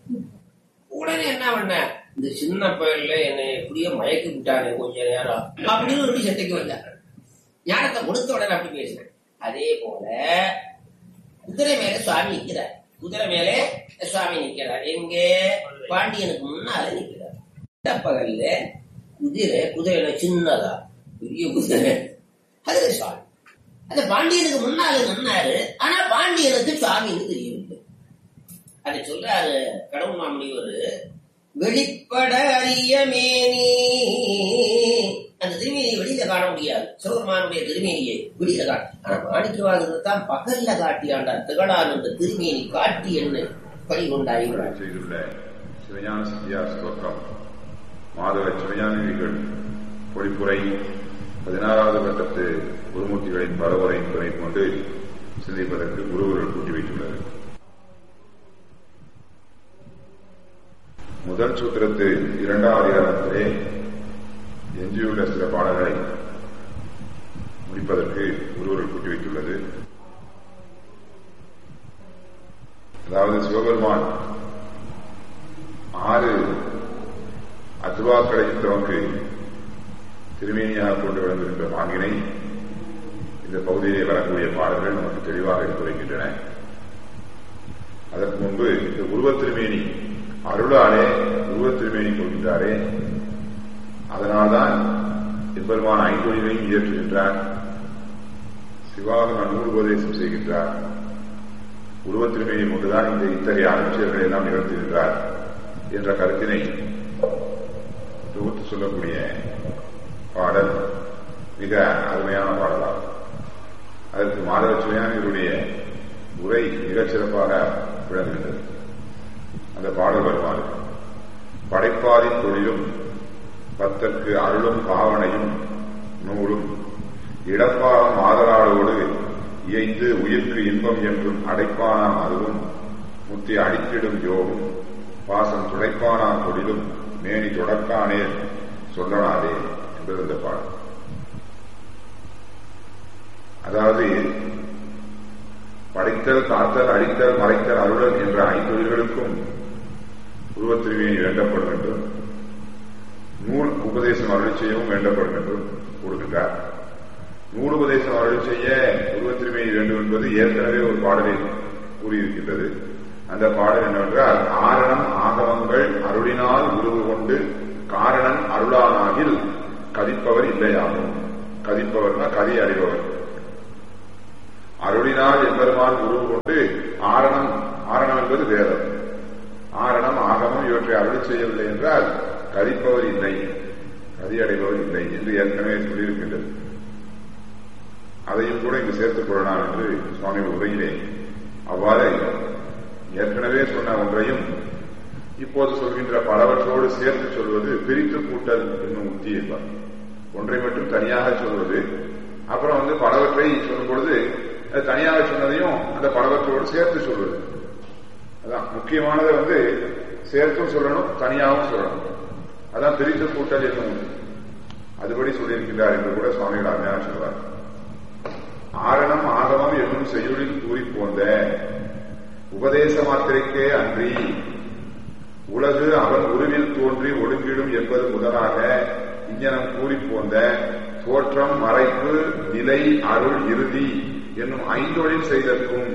உடனே என்ன பண்ண இந்த சின்ன பையன்ல என்னை எப்படியோ மயக்கி விட்டானே கொஞ்ச நேரம் அப்படின்னு ஒரு சட்டைக்கு வந்தார் ஞானத்தை கொடுத்த உடனே அப்படி பேசினேன் அதே போல குதிரை மேல சுவாமி நிக்கிறார் குதிரை மேலே சுவாமி நிக்கிறார் எங்கே பாண்டியனுக்கு முன்னால நிக்கிறார் பகல்ல குதிரை குதிரையில சின்னதா பெரிய குதிரை அதுல சுவாமி அந்த பாண்டியனுக்கு முன்னால நின்னாரு ஆனா பாண்டியனுக்கு சுவாமின்னு தெரியவில்லை அதை சொல்றாரு கடவுள் மாமுனிவர் வெளிப்பட அறிய மேனி அந்த திருமேனியை வெளியில காண முடியாது சிவபெருமானுடைய திருமேனியை வெளியில காட்டு ஆனா மாணிக்கவாதத்தை தான் பகல்ல காட்டியாண்டார் திகழான் அந்த திருமேனி காட்டி என்ன பணி கொண்டாயிறார் செய்துள்ள சிவஞான சந்தியா ஸ்தோத்திரம் மாதவ சிவஞானிகள் பொழிப்புரை பதினாறாவது கட்டத்து குருமூர்த்திகளின் பரவரையின் துணை கொண்டு சிந்திப்பதற்கு குருவர்கள் கூட்டி வைத்துள்ளது முதல் சூத்திரத்து இரண்டாம் அதிகாரத்திலே எஞ்சியுள்ள சில பாடல்களை முடிப்பதற்கு குருவர்கள் கூட்டி வைத்துள்ளது அதாவது சிவபெருமான் ஆறு அத்துவாக்களை துவங்கு திருமேனியாக கொண்டு விளங்குகின்ற பாங்கினை இந்த பகுதியிலே வரக்கூடிய பாடல்கள் நமக்கு தெளிவாக எடுத்துரைக்கின்றன அதற்கு முன்பு இந்த உருவத் திருமேனி அருளாலே உருவத் திருமேனி கொள்கின்றாரே அதனால்தான் எம்பெருமான் ஐந்தொழிலையும் இயற்றுகின்றார் சிவாகம நூறு உபதேசம் செய்கின்றார் உருவத்திருமையை கொண்டுதான் இந்த இத்தகைய ஆட்சியர்களை எல்லாம் நிகழ்த்துகின்றார் என்ற கருத்தினை தொகுத்து சொல்லக்கூடிய பாடல் மிக அருமையான பாடலாகும் அதற்கு மாதவ சுயானிகளுடைய உரை மிகச் சிறப்பாக விளங்குகின்றது அந்த பாடல் வருமாறு படைப்பாரின் தொழிலும் பத்தற்கு அருளும் பாவனையும் நூலும் இடப்பாகம் ஆதலாளோடு இயைந்து உயிர்க்கு இன்பம் என்றும் அடைப்பானாம் அதுவும் முத்தி அடித்திடும் யோகும் பாசம் துடைப்பானாம் தொழிலும் மேனி தொடக்கானே சொல்லனாதே என்பது இந்த பாடல் அதாவது படைத்தல் காத்தல் அழித்தல் மறைத்தல் அருளல் என்ற ஐந்தொழில்களுக்கும் உருவத்திருமையை வேண்டப்படும் என்றும் நூல் உபதேசம் அருள் செய்யவும் வேண்டப்படும் என்றும் கூறுகின்றார் நூல் உபதேசம் அருள் செய்ய உருவத்திருமையை வேண்டும் என்பது ஏற்கனவே ஒரு பாடலில் கூறியிருக்கின்றது அந்த பாடல் என்னவென்றால் ஆரணம் ஆகவங்கள் அருளினால் உருவு கொண்டு காரணம் அருளானாகில் கதிப்பவர் இல்லையாகும் கதிப்பவர்னா கதி அறிபவர் அருளினால் எம்பெருமான் உருவு கொண்டு ஆரணம் ஆரணம் என்பது வேதம் ஆரணம் ஆகமம் இவற்றை அருள் செய்யவில்லை என்றால் கதிப்பவர் இல்லை கதி அடைபவர் இல்லை என்று ஏற்கனவே சொல்லியிருக்கின்றது அதையும் கூட இங்கு சேர்த்துக் கொள்ளலாம் என்று சுவாமி உரையிலே அவ்வாறு ஏற்கனவே சொன்ன ஒன்றையும் இப்போது சொல்கின்ற பலவற்றோடு சேர்த்து சொல்வது பிரித்து கூட்டல் என்னும் உத்தி என்பார் ஒன்றை மட்டும் தனியாக சொல்வது அப்புறம் வந்து பலவற்றை சொல்லும் பொழுது அது தனியாக சொன்னதையும் அந்த பலவற்றோடு சேர்த்து சொல்வது அதான் முக்கியமானதை வந்து சேர்த்தும் சொல்லணும் தனியாகவும் சொல்லணும் அதான் பிரித்து கூட்டல் என்னும் உத்தி அதுபடி சொல்லியிருக்கிறார் என்று கூட சுவாமிகள் அருமையாக சொல்வார் ஆரணம் ஆகமம் என்னும் செய்யுளில் கூறி போந்த உபதேச மாத்திரைக்கே அன்றி உலகு அவன் உருவில் தோன்றி ஒடுங்கிடும் என்பது முதலாக இஞ்ஞனம் கூறி போந்த தோற்றம் மறைப்பு நிலை அருள் இறுதி என்னும் ஐந்தொழில் செய்தற்கும்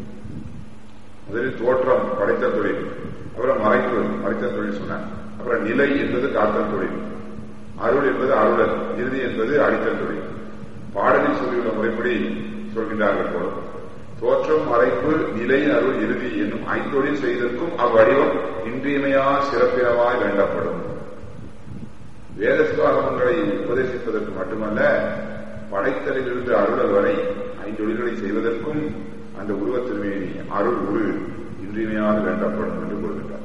முதலில் தோற்றம் படைத்த தொழில் அப்புறம் மறைப்பு மறைத்த தொழில் சொன்னார் அப்புறம் நிலை என்பது காத்தல் தொழில் அருள் என்பது அருளல் இறுதி என்பது அடித்தல் தொழில் பாடலில் சொல்லியுள்ள முறைப்படி சொல்கின்றார்கள் போல தோற்றம் மறைப்பு நிலை அருள் இறுதி என்னும் ஐந்தொழில் செய்தற்கும் அவ்வடிவம் இன்றியமையா சிறப்பினமாய் வேண்டப்படும் வேத சுவாகமங்களை உபதேசிப்பதற்கு மட்டுமல்ல படைத்தலிலிருந்து அருளல் வரை ஐந்தொழில்களை செய்வதற்கும் அந்த உருவத்திருமையை அருள் உரு இன்றியமையாது வேண்டப்படும் என்று கூறுகின்றார்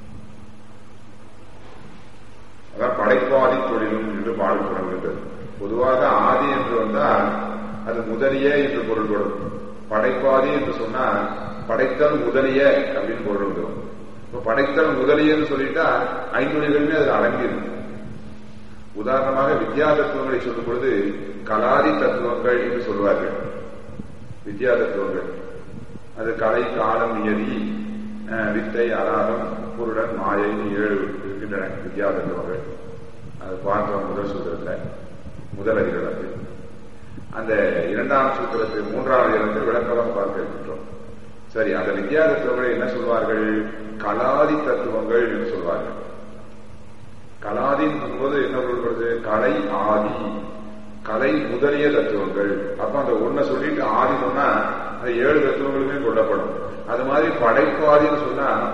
அதான் படைப்பாதி தொழிலும் என்று பாடல் தொடங்குகின்றது பொதுவாக ஆதி என்று வந்தால் அது முதலிய என்று பொருள்படும் படைப்பாதி என்று சொன்னால் படைத்தல் முதலிய அப்படின்னு பொருள் வந்துடும் இப்ப படைத்தல் முதலியன்னு சொல்லிட்டா ஐந்தொழில்களுமே அதில் அடங்கிடும் உதாரணமாக வித்யா தத்துவங்களை சொல்லும் பொழுது கலாதி தத்துவங்கள் என்று சொல்வார்கள் வித்யா தத்துவங்கள் அது கலை காலம் நியதி வித்தை அராகம் பொருடன் மாயை ஏழு இருக்கின்றன வித்யா தத்துவங்கள் அது பார்த்தோம் முதல் சூத்திரத்தில் முதல் அதிகாரத்தில் அந்த இரண்டாம் சூத்திரத்தில் மூன்றாவது இடத்தில் விளக்கமாக பார்க்க இருக்கின்றோம் சரி அந்த வித்யா தத்துவங்களை என்ன சொல்வார்கள் கலாதி தத்துவங்கள் என்று சொல்வார்கள் கலாதின் போது என்ன பொருள்படுது கலை ஆதி கலை முதலிய தத்துவங்கள் அப்ப அந்த ஒன்ன சொல்லிட்டு ஆதி சொன்னா அந்த ஏழு தத்துவங்களுமே கொல்லப்படும் அது மாதிரி படைப்பாதின்னு சொன்னா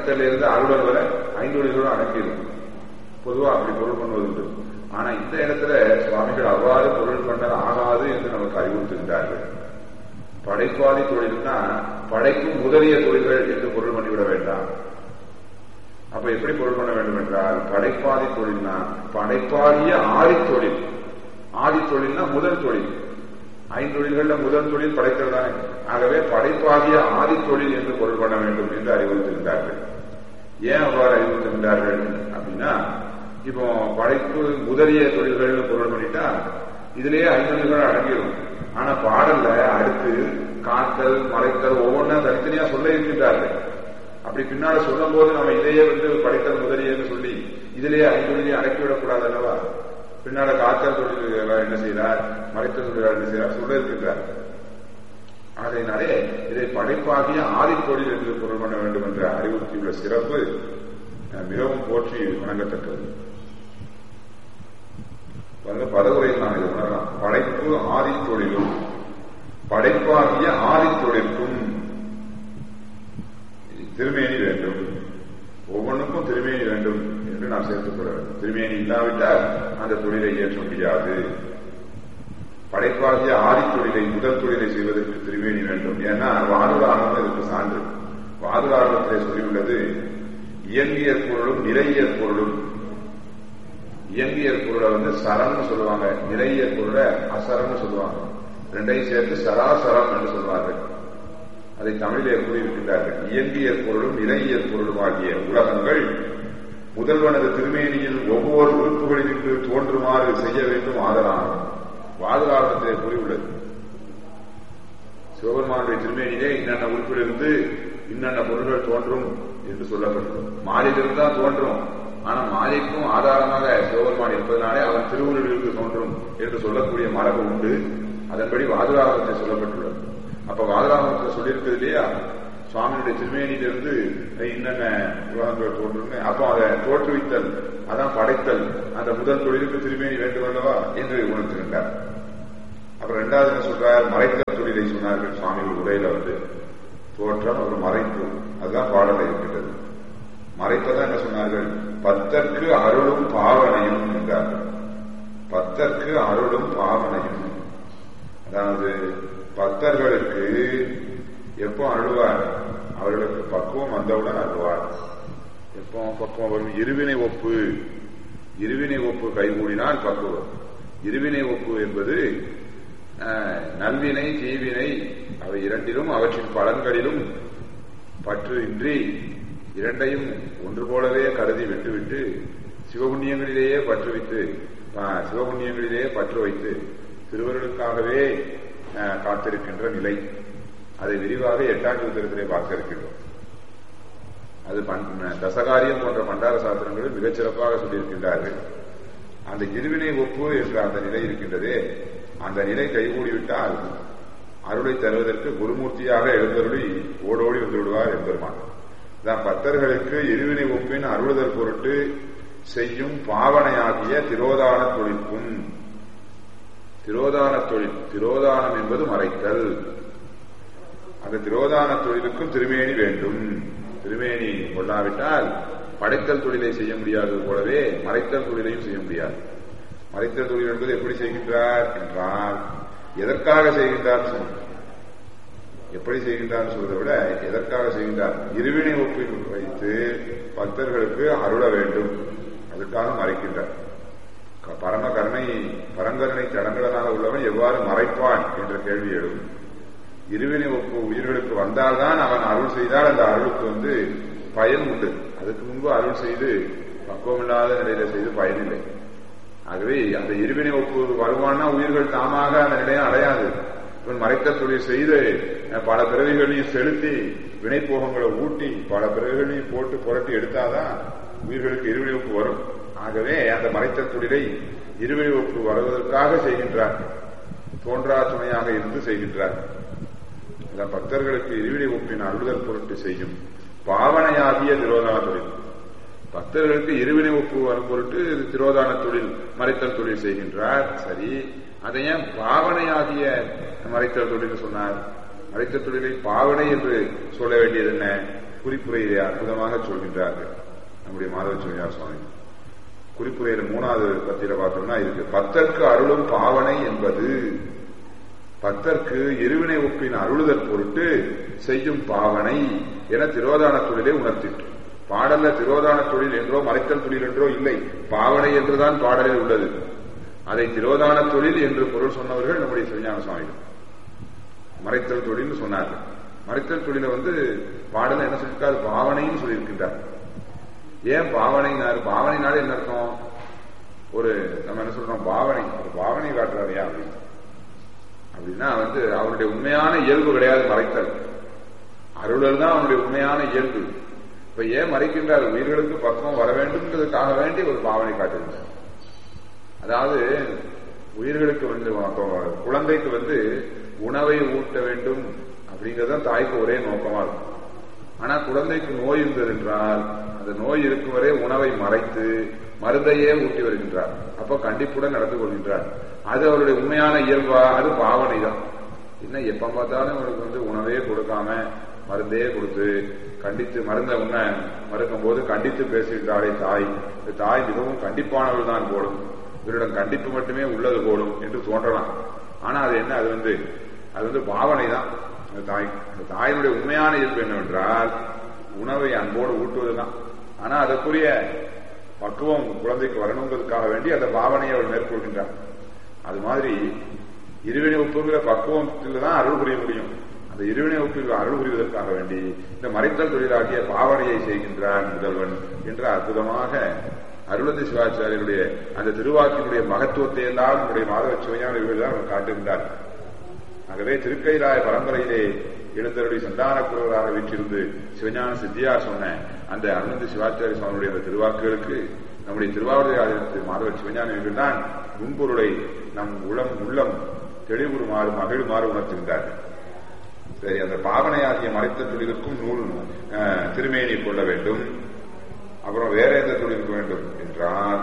படைத்தல் இருந்து அருளல் வரை ஐந்தொழில்களும் அடங்கிடும் பொதுவா அப்படி பொருள் பண்ணுவது உண்டு ஆனா இந்த இடத்துல சுவாமிகள் அவ்வாறு பொருள் பண்ணல் ஆகாது என்று நமக்கு அறிவுறுத்துகின்றார்கள் படைப்பாதி தொழில்னா படைக்கும் முதலிய தொழில்கள் என்று பொருள் பண்ணிவிட வேண்டாம் அப்ப எப்படி பொருள் பண்ண வேண்டும் என்றால் படைப்பாதி தொழில்னா படைப்பாகிய ஆதி தொழில் ஆதி தொழில்னா முதல் தொழில் ஐந்தொழில்கள்ல முதல் தொழில் படைத்தல் தானே ஆகவே படைப்பாகிய ஆதி தொழில் என்று பொருள் பண்ண வேண்டும் என்று அறிவுறுத்துகின்றார்கள் ஏன் அவ்வாறு அறிவுறுத்துகின்றார்கள் அப்படின்னா இப்போ படைப்பு முதலிய தொழில்கள்னு பொருள் பண்ணிட்டா இதுலயே ஐந்தொழில்கள் அடங்கிடும் ஆனா பாடல்ல அடுத்து காத்தல் மறைத்தல் ஒவ்வொன்றா தனித்தனியா சொல்ல இருக்கின்றார்கள் அப்படி பின்னால சொல்லும் போது நம்ம இதையே வந்து படைத்தல் முதலியன்னு சொல்லி இதிலேயே ஐந்தொழிலையும் அடக்கிவிடக் கூடாது அல்லவா பின்னால காத்தல் தொழில் என்ன செய்கிறார் மறைத்தல் தொழிலாளர் என்ன செய்கிறார் சொல்ல இருக்கின்றார் ஆகையினாலே இதை படைப்பாகிய ஆதி தொழில் என்று பொருள் பண்ண வேண்டும் என்ற அறிவுறுத்தியுள்ள சிறப்பு மிகவும் போற்றி வணங்கத்தக்கது பதவுரையில் நாம் இதை உணரலாம் படைப்பு ஆதி தொழிலும் படைப்பாகிய ஆதி தொழிற்கும் திருமேனி வேண்டும் ஒவ்வொன்றுக்கும் திருமேனி வேண்டும் என்று நாம் சேர்த்துக் கொள்ள வேண்டும் திருமேனி இல்லாவிட்டால் அந்த தொழிலை ஏற்ற முடியாது படைப்பாகிய ஆதி தொழிலை முதல் தொழிலை செய்வதற்கு திருமேனி வேண்டும் ஏன்னா வாதுராகம் இதற்கு சான்று வாதுராகத்திலே சொல்லியுள்ளது இயங்கியற் பொருளும் நிறையியற் பொருளும் இயங்கியற் பொருளை வந்து சரம்னு சொல்லுவாங்க நிறையியற் பொருளை அசரம்னு சொல்லுவாங்க ரெண்டையும் சேர்த்து சராசரம் என்று சொல்வார்கள் அதை தமிழிலே கூறியிருக்கின்றார்கள் இயங்கியற் பொருளும் நிறையியற் பொருளும் ஆகிய உலகங்கள் முதல்வனது திருமேனியில் ஒவ்வொரு உறுப்புகளிலிருந்து தோன்றுமாறு செய்ய வேண்டும் ஆதலான வாதுராகத்திலே கூறியுள்ளது சிவபெருமானுடைய திருமேனியிலே இன்னென்ன உறுப்பிலிருந்து இன்னென்ன பொருள்கள் தோன்றும் என்று சொல்லப்பட்டது மாலையிலிருந்து தான் தோன்றும் ஆனா மாலைக்கும் ஆதாரமாக சிவபெருமான் இருப்பதனாலே அவன் திருவுருளிலிருந்து தோன்றும் என்று சொல்லக்கூடிய மரபு உண்டு அதன்படி வாதுராகத்தை சொல்லப்பட்டுள்ளது அப்ப வாதுராகத்தில் சொல்லியிருக்கிறது இல்லையா சுவாமியுடைய திருமேனியிலிருந்து என்னென்ன உலகங்கள் தோன்றும் அப்போ அதை தோற்றுவித்தல் அதான் படைத்தல் அந்த முதல் தொழிலுக்கு திருமேனி வேண்டும் அல்லவா என்று உணர்த்துகின்றார் அப்புறம் ரெண்டாவது என்ன சொல்றார் மறைத்தல் தொழிலை சொன்னார்கள் சுவாமிகள் உரையில வந்து தோற்றம் ஒரு மறைப்பு அதுதான் பாடல இருக்கின்றது மறைத்ததான் என்ன சொன்னார்கள் பத்தற்கு அருளும் பாவனையும் என்றார்கள் பத்தற்கு அருளும் பாவனையும் அதாவது பக்தர்களுக்கு எப்போ அழுவார் அவர்களுக்கு பக்குவம் வந்தவுடன் அழுவார் எப்போ பக்குவம் வரும் இருவினை ஒப்பு இருவினை ஒப்பு கைகூடினால் பக்குவம் இருவினை ஒப்பு என்பது நல்வினை தீவினை அவை இரண்டிலும் அவற்றின் பலன்களிலும் பற்று இன்றி இரண்டையும் ஒன்று போலவே கருதி விட்டுவிட்டு சிவபுண்ணியங்களிலேயே பற்று வைத்து சிவபுண்ணியங்களிலேயே பற்று வைத்து திருவருளுக்காகவே காத்திருக்கின்ற நிலை அதை விரிவாக எட்டாம் சூத்திரத்திலே பார்க்க இருக்கின்றோம் அது தசகாரியம் போன்ற பண்டார சாஸ்திரங்களில் மிகச்சிறப்பாக சொல்லியிருக்கின்றார்கள் அந்த இருவினை ஒப்பு என்ற அந்த நிலை இருக்கின்றதே அந்த நிலை கைகூடிவிட்டால் அருளை தருவதற்கு குருமூர்த்தியாக எழுந்தருளி ஓடோடி வந்து விடுவார் என்பெருமான் தான் பக்தர்களுக்கு இருவினை ஒப்பின் அருளுதல் பொருட்டு செய்யும் பாவனையாகிய திரோதான தொழிற்கும் திரோதான தொழில் திரோதானம் என்பது மறைத்தல் அந்த திரோதான தொழிலுக்கும் திருமேனி வேண்டும் திருமேனி கொள்ளாவிட்டால் படைத்தல் தொழிலை செய்ய முடியாதது போலவே மறைத்தல் தொழிலையும் செய்ய முடியாது மறைத்தல் தொழில் என்பது எப்படி செய்கின்றார் என்றால் எதற்காக செய்கின்றார் எப்படி செய்கின்றார் சொல்வதை விட எதற்காக செய்கின்றார் இருவினை ஒப்பில் வைத்து பக்தர்களுக்கு அருள வேண்டும் அதற்காக மறைக்கின்றார் பரம கருணை பரங்கருணை தடங்கடனாக உள்ளவன் எவ்வாறு மறைப்பான் என்ற கேள்வி எழும் இருவினை ஒப்பு உயிர்களுக்கு வந்தால்தான் அவன் அருள் செய்தால் அந்த அருளுக்கு வந்து பயன் உண்டு அதுக்கு முன்பு அருள் செய்து பக்குவமில்லாத நிலையில செய்து பயனில்லை ஆகவே அந்த இருவினை ஒப்பு வருவான்னா உயிர்கள் தாமாக அந்த நிலையை அடையாது இவன் மறைத்த தொழில் செய்து பல பிறவிகளையும் செலுத்தி வினைப்போகங்களை ஊட்டி பல பிறவிகளையும் போட்டு புரட்டி எடுத்தாதான் உயிர்களுக்கு இருவினை ஒப்பு வரும் ஆகவே அந்த மறைத்த தொழிலை இருவினை ஒப்பு வருவதற்காக செய்கின்றார் தோன்றா துணையாக இருந்து செய்கின்றார் இந்த பக்தர்களுக்கு இருவினை ஒப்பின் அருளுதல் பொருட்டு செய்யும் பாவனையாகிய திரோதான தொழில் பக்தர்களுக்கு இருவினை ஒப்பு வரும் பொருட்டு திரோதான தொழில் மறைத்தல் தொழில் செய்கின்றார் சரி அதை ஏன் பாவனையாகிய மறைத்தல் தொழில் சொன்னார் மறைத்தல் தொழிலை பாவனை என்று சொல்ல வேண்டியது என்ன குறிப்புரையிலே அற்புதமாக சொல்கின்றார்கள் நம்முடைய மாதவ சிவஞான சுவாமி குறிப்புரையில மூணாவது பத்தியில பார்த்தோம்னா இருக்கு பத்தற்கு அருளும் பாவனை என்பது பத்தற்கு இருவினை ஒப்பின் அருளுதல் பொருட்டு செய்யும் பாவனை என திரோதான தொழிலை உணர்த்திட்டு பாடல்ல திரோதான தொழில் என்றோ மறைத்தல் தொழில் என்றோ இல்லை பாவனை என்றுதான் பாடலில் உள்ளது அதை திரோதான தொழில் என்று பொருள் சொன்னவர்கள் நம்முடைய சிவஞான சுவாமிகள் மறைத்தல் தொழில் சொன்னார்கள் மறைத்தல் தொழிலை வந்து பாடல என்ன சொல்லியிருக்காரு பாவனைன்னு சொல்லியிருக்கின்றார் ஏன் பாவனைனாரு பாவனைனால என்ன அர்த்தம் ஒரு நம்ம என்ன சொல்றோம் பாவனை ஒரு பாவனை காட்டுறாரியா அப்படின்னு அப்படின்னா வந்து அவனுடைய உண்மையான இயல்பு கிடையாது மறைத்தல் அருளல் தான் அவனுடைய உண்மையான இயல்பு இப்ப ஏன் மறைக்கின்றார் உயிர்களுக்கு பக்குவம் வர வேண்டும்ன்றதுக்காக வேண்டி ஒரு பாவனை காட்டுகின்றார் அதாவது உயிர்களுக்கு வந்து குழந்தைக்கு வந்து உணவை ஊட்ட வேண்டும் அப்படிங்கறது தாய்க்கு ஒரே நோக்கமா இருக்கும் ஆனா குழந்தைக்கு நோய் இருந்தது என்றால் அந்த நோய் இருக்கும் வரை உணவை மறைத்து மருந்தையே ஊட்டி வருகின்றார் அப்ப கண்டிப்புடன் நடந்து கொள்கின்றார் அது அவருடைய உண்மையான இயல்பா அது பாவனை தான் என்ன எப்ப பார்த்தாலும் அவருக்கு வந்து உணவே கொடுக்காம மருந்தே கொடுத்து கண்டித்து மருந்த உண்ண மறுக்கும் போது கண்டித்து பேசுகின்றாளே தாய் இந்த தாய் மிகவும் கண்டிப்பானவள் தான் போடும் இவரிடம் கண்டிப்பு மட்டுமே உள்ளது போடும் என்று தோன்றலாம் ஆனா அது என்ன அது வந்து அது வந்து பாவனை தான் அந்த தாய் அந்த தாயினுடைய உண்மையான இயல்பு என்னவென்றால் உணவை அன்போடு ஊட்டுவதுதான் ஆனா அதற்குரிய பக்குவம் குழந்தைக்கு வரணுங்கிறதுக்காக வேண்டி அந்த பாவனையை அவர் மேற்கொள்கின்றார் அது மாதிரி இருவினை ஒப்புங்கிற பக்குவத்தில் தான் அருள் புரிய முடியும் அந்த இருவினை ஒப்புக்கு அருள் புரிவதற்காக வேண்டி இந்த மறைத்தல் தொழிலாகிய பாவனையை செய்கின்றான் முதல்வன் என்ற அற்புதமாக அருளந்தி சிவாச்சாரியருடைய அந்த திருவாக்கினுடைய மகத்துவத்தை எல்லாம் நம்முடைய மாதவ சிவஞான தான் அவர் காட்டுகின்றார் ஆகவே திருக்கைலாய பரம்பரையிலே எழுந்தருடைய சந்தான குருவராக வீற்றிருந்து சிவஞான சித்தியா சொன்ன அந்த அருணந்தி சிவாச்சாரிய சுவாமியுடைய அந்த திருவாக்குகளுக்கு நம்முடைய திருவாவூர் மாதவ சிவஞான தான் முன்பொருளை நம் உளம் உள்ளம் தெளிவுறுமாறு மகிழுமாறு உணர்த்துகின்றார்கள் சரி அந்த பாவனையாகிய மறைத்த தொழிலுக்கும் நூல் திருமேனி கொள்ள வேண்டும் அப்புறம் வேற எந்த தொழிலுக்கு வேண்டும் என்றால்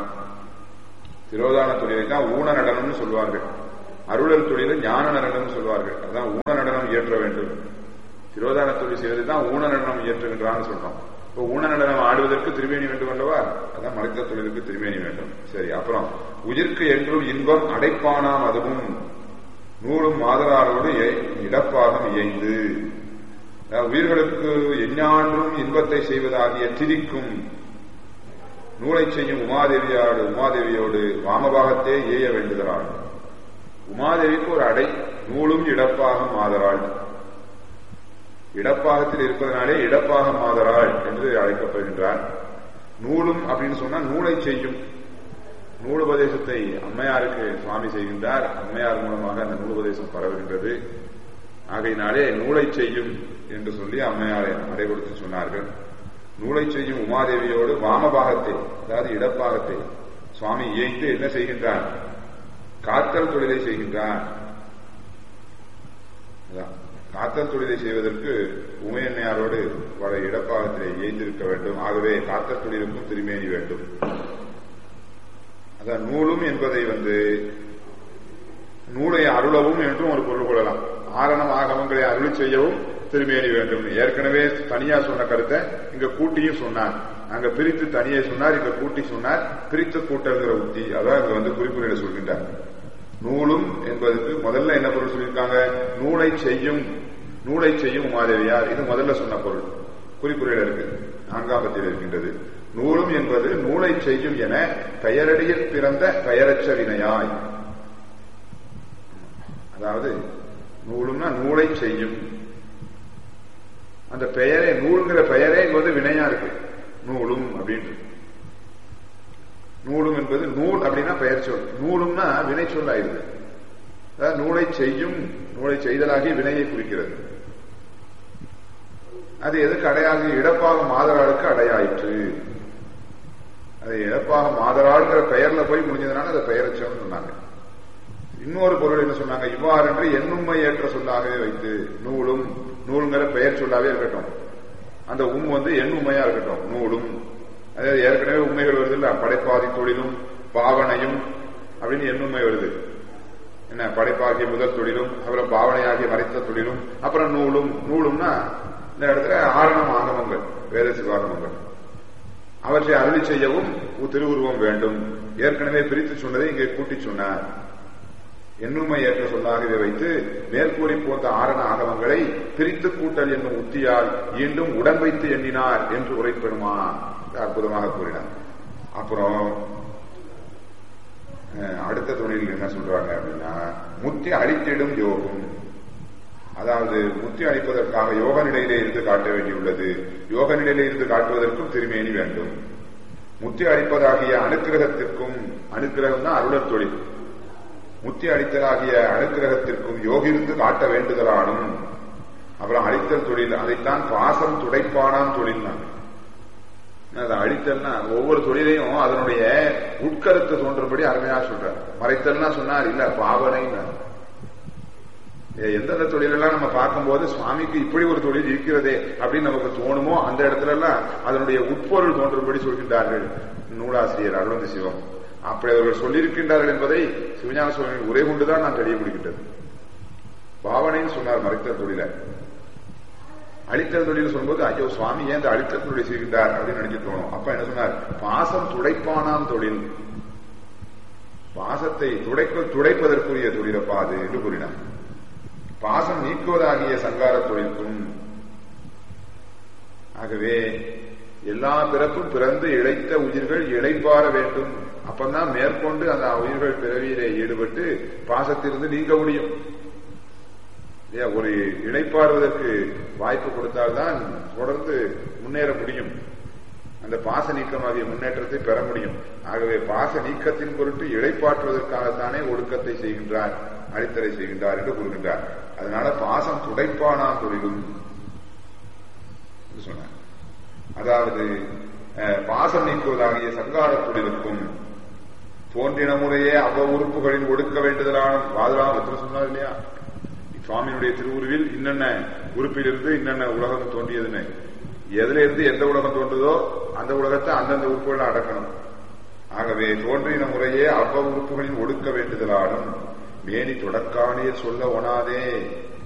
திரோதான தொழிலை தான் ஊன நடனம்னு சொல்வார்கள் அருளல் தொழிலை ஞான நடனம் சொல்வார்கள் அதான் ஊன நடனம் இயற்ற வேண்டும் திரோதான தொழில் செய்வது தான் ஊன நடனம் இயற்றுகின்றான்னு சொல்றோம் இப்போ ஊன நடனம் ஆடுவதற்கு திருமேனி வேண்டும் அல்லவா அதான் மறைத்த தொழிலுக்கு திருமேனி வேண்டும் சரி அப்புறம் உயிர்க்கு என்றும் இன்பம் அடைப்பானாம் அதுவும் நூலும் மாதராரோடு இடப்பாகம் இயைந்து உயிர்களுக்கு எஞ்ஞான்றும் இன்பத்தை செய்வதாகிய திரிக்கும் நூலை செய்யும் உமாதேவியோடு உமாதேவியோடு வாமபாகத்தே ஏய வேண்டுகிறாள் உமாதேவிக்கு ஒரு அடை நூலும் இடப்பாகம் மாதராள் இடப்பாகத்தில் இருப்பதனாலே இடப்பாகம் மாதராள் என்று அழைக்கப்படுகின்றார் நூலும் அப்படின்னு சொன்னா நூலை செய்யும் நூலுபதேசத்தை அம்மையாருக்கு சுவாமி செய்கின்றார் அம்மையார் மூலமாக அந்த நூலுபதேசம் பரவுகின்றது ஆகையினாலே நூலை செய்யும் என்று சொல்லி அம்மையாரை அடைபடுத்தி சொன்னார்கள் நூலை செய்யும் உமாதேவியோடு வாமபாகத்தை அதாவது இடப்பாகத்தை சுவாமி இயைத்து என்ன செய்கின்றார் காத்தல் தொழிலை செய்கின்றார் காத்தல் தொழிலை செய்வதற்கு உமையன்னையாரோடு பல இடப்பாகத்திலே இயைந்திருக்க வேண்டும் ஆகவே காத்தல் தொழிலுக்கும் திருமேனி வேண்டும் அதான் நூலும் என்பதை வந்து நூலை அருளவும் என்றும் ஒரு பொருள் கொள்ளலாம் ஆரணம் ஆகமங்களை அருளி செய்யவும் திருமேனி வேண்டும் ஏற்கனவே தனியா சொன்ன கருத்தை இங்க கூட்டியும் சொன்னார் அங்க பிரித்து தனியே சொன்னார் இங்க கூட்டி சொன்னார் பிரித்து கூட்டங்கிற உத்தி அதான் இங்க வந்து குறிப்புரையில சொல்கின்றார் நூலும் என்பதற்கு முதல்ல என்ன பொருள் சொல்லியிருக்காங்க நூலை செய்யும் நூலை செய்யும் உமாதேவியார் இது முதல்ல சொன்ன பொருள் குறிப்புரையில இருக்கு நான்காம் பத்தியில் இருக்கின்றது நூலும் என்பது நூலை செய்யும் என பெயரடியில் பிறந்த பெயரச்ச வினையாய் அதாவது நூலும்னா நூலை செய்யும் அந்த பெயரே நூலுங்கிற பெயரே இங்க வந்து வினையா இருக்கு நூலும் அப்படின்ட்டு நூலும் என்பது நூல் அப்படின்னா பெயர் சொல் நூலும்னா வினை சொல் ஆயிருது அதாவது நூலை செய்யும் நூலை செய்தலாகி வினையை குறிக்கிறது அது எதுக்கு அடையாகி இடப்பாக மாதராளுக்கு அடையாயிற்று அது இடப்பாக மாதராளுங்கிற பெயர்ல போய் முடிஞ்சதுனால அதை பெயரச்சோன்னு சொன்னாங்க இன்னொரு பொருள் என்ன சொன்னாங்க இவ்வாறென்று எண்ணுண்மை ஏற்ற சொல்லாகவே வைத்து நூலும் நூலுங்கிற பெயர் சொல்லாவே இருக்கட்டும் அந்த உம் வந்து எண்ணுமையா இருக்கட்டும் நூலும் அதாவது ஏற்கனவே உண்மைகள் வருது இல்ல படைப்பாதி தொழிலும் பாவனையும் அப்படின்னு எண்ணுமை வருது என்ன படைப்பாகிய முதல் தொழிலும் அப்புறம் பாவனையாகிய மறைத்த தொழிலும் அப்புறம் நூலும் நூலும்னா இந்த இடத்துல ஆரணம் ஆகமங்கள் வேத சிவாகமங்கள் அவற்றை அருளி செய்யவும் திருவுருவம் வேண்டும் ஏற்கனவே பிரித்து சொன்னதை இங்கே கூட்டி சொன்னார் எண்ணுமை ஏற்ற சொல்லாக இதை வைத்து மேற்கூறி போன்ற ஆரண ஆகமங்களை பிரித்து கூட்டல் என்னும் உத்தியால் மீண்டும் உடன் வைத்து எண்ணினார் என்று உரைப்பெறுமா அற்புதமாக கூறினார் அப்புறம் அடுத்த தொழில் என்ன சொல்றாங்க அப்படின்னா முத்தி அழித்திடும் யோகம் அதாவது முத்தி அளிப்பதற்காக யோக நிலையிலே இருந்து காட்ட வேண்டியுள்ளது யோக நிலையிலே இருந்து காட்டுவதற்கும் திருமேனி வேண்டும் முத்தி அளிப்பதாகிய அனுக்கிரகத்திற்கும் அனுக்கிரகம் தான் அருளர் தொழில் முத்தி அளித்தலாகிய அனுக்கிரகத்திற்கும் யோகிருந்து காட்ட வேண்டுதலானும் அப்புறம் அழித்தல் தொழில் அதைத்தான் பாசம் துடைப்பானாம் தொழில் அதை அழித்தல்னா ஒவ்வொரு தொழிலையும் அதனுடைய உட்கருத்து தோன்றும்படி அருமையா சொல்றார் மறைத்தல்னா சொன்னார் இல்ல பாவனைன்னு எந்தெந்த தொழிலெல்லாம் நம்ம பார்க்கும்போது சுவாமிக்கு இப்படி ஒரு தொழில் இருக்கிறதே அப்படின்னு நமக்கு தோணுமோ அந்த இடத்துல எல்லாம் அதனுடைய உட்பொருள் தோன்றும்படி சொல்கின்றார்கள் நூலாசிரியர் அருளந்தி சிவம் அப்படி அவர்கள் சொல்லியிருக்கின்றார்கள் என்பதை சிவஞான சுவாமி உரை கொண்டுதான் நான் தெரியப்படுகின்றது பாவனைன்னு சொன்னார் மறைத்தல் தொழில அழித்தல் தொழில் சொல்லும்போது ஐயோ சுவாமி ஏன் இந்த அழித்தல் தொழில் செய்கின்றார் அப்படின்னு நினைச்சு தோணும் அப்ப என்ன சொன்னார் பாசம் துடைப்பானாம் தொழில் பாசத்தை துடைக்க துடைப்பதற்குரிய தொழிலப்பா அது என்று கூறினார் பாசம் நீக்குவதாகிய சங்கார தொழிலுக்கும் ஆகவே எல்லா பிறப்பும் பிறந்து இழைத்த உயிர்கள் இழைப்பார வேண்டும் அப்பந்தான் மேற்கொண்டு அந்த உயிர்கள் பிறவியிலே ஈடுபட்டு பாசத்திலிருந்து நீங்க முடியும் ஒரு இழைப்பாறுவதற்கு வாய்ப்பு கொடுத்தால்தான் தொடர்ந்து முன்னேற முடியும் அந்த பாச நீக்கமாகிய முன்னேற்றத்தை பெற முடியும் ஆகவே பாச நீக்கத்தின் பொருட்டு இழைப்பாற்றுவதற்காகத்தானே ஒடுக்கத்தை செய்கின்றார் அடித்தலை செய்கின்றார் என்று கூறுகின்றார் அதனால பாசம் துடைப்பானா தொழிலும் சொன்னார் அதாவது பாசம் நீக்குவதாகிய சங்கார தொழிலுக்கும் தோன்றின முறையே அவ்வ உறுப்புகளின் ஒடுக்க வேண்டுதலான வாதலாம் எத்தனை சொன்னார் இல்லையா சுவாமியினுடைய திருவுருவில் இன்னென்ன உறுப்பிலிருந்து இன்னென்ன உலகம் தோன்றியதுன்னு எதுல இருந்து எந்த உலகம் தோன்றுதோ அந்த உலகத்தை அந்தந்த உறுப்புகளை அடக்கணும் ஆகவே தோன்றின முறையே அவ்வ உறுப்புகளின் ஒடுக்க வேண்டுதலாலும் மேனி தொடக்கானே சொல்ல ஒணாதே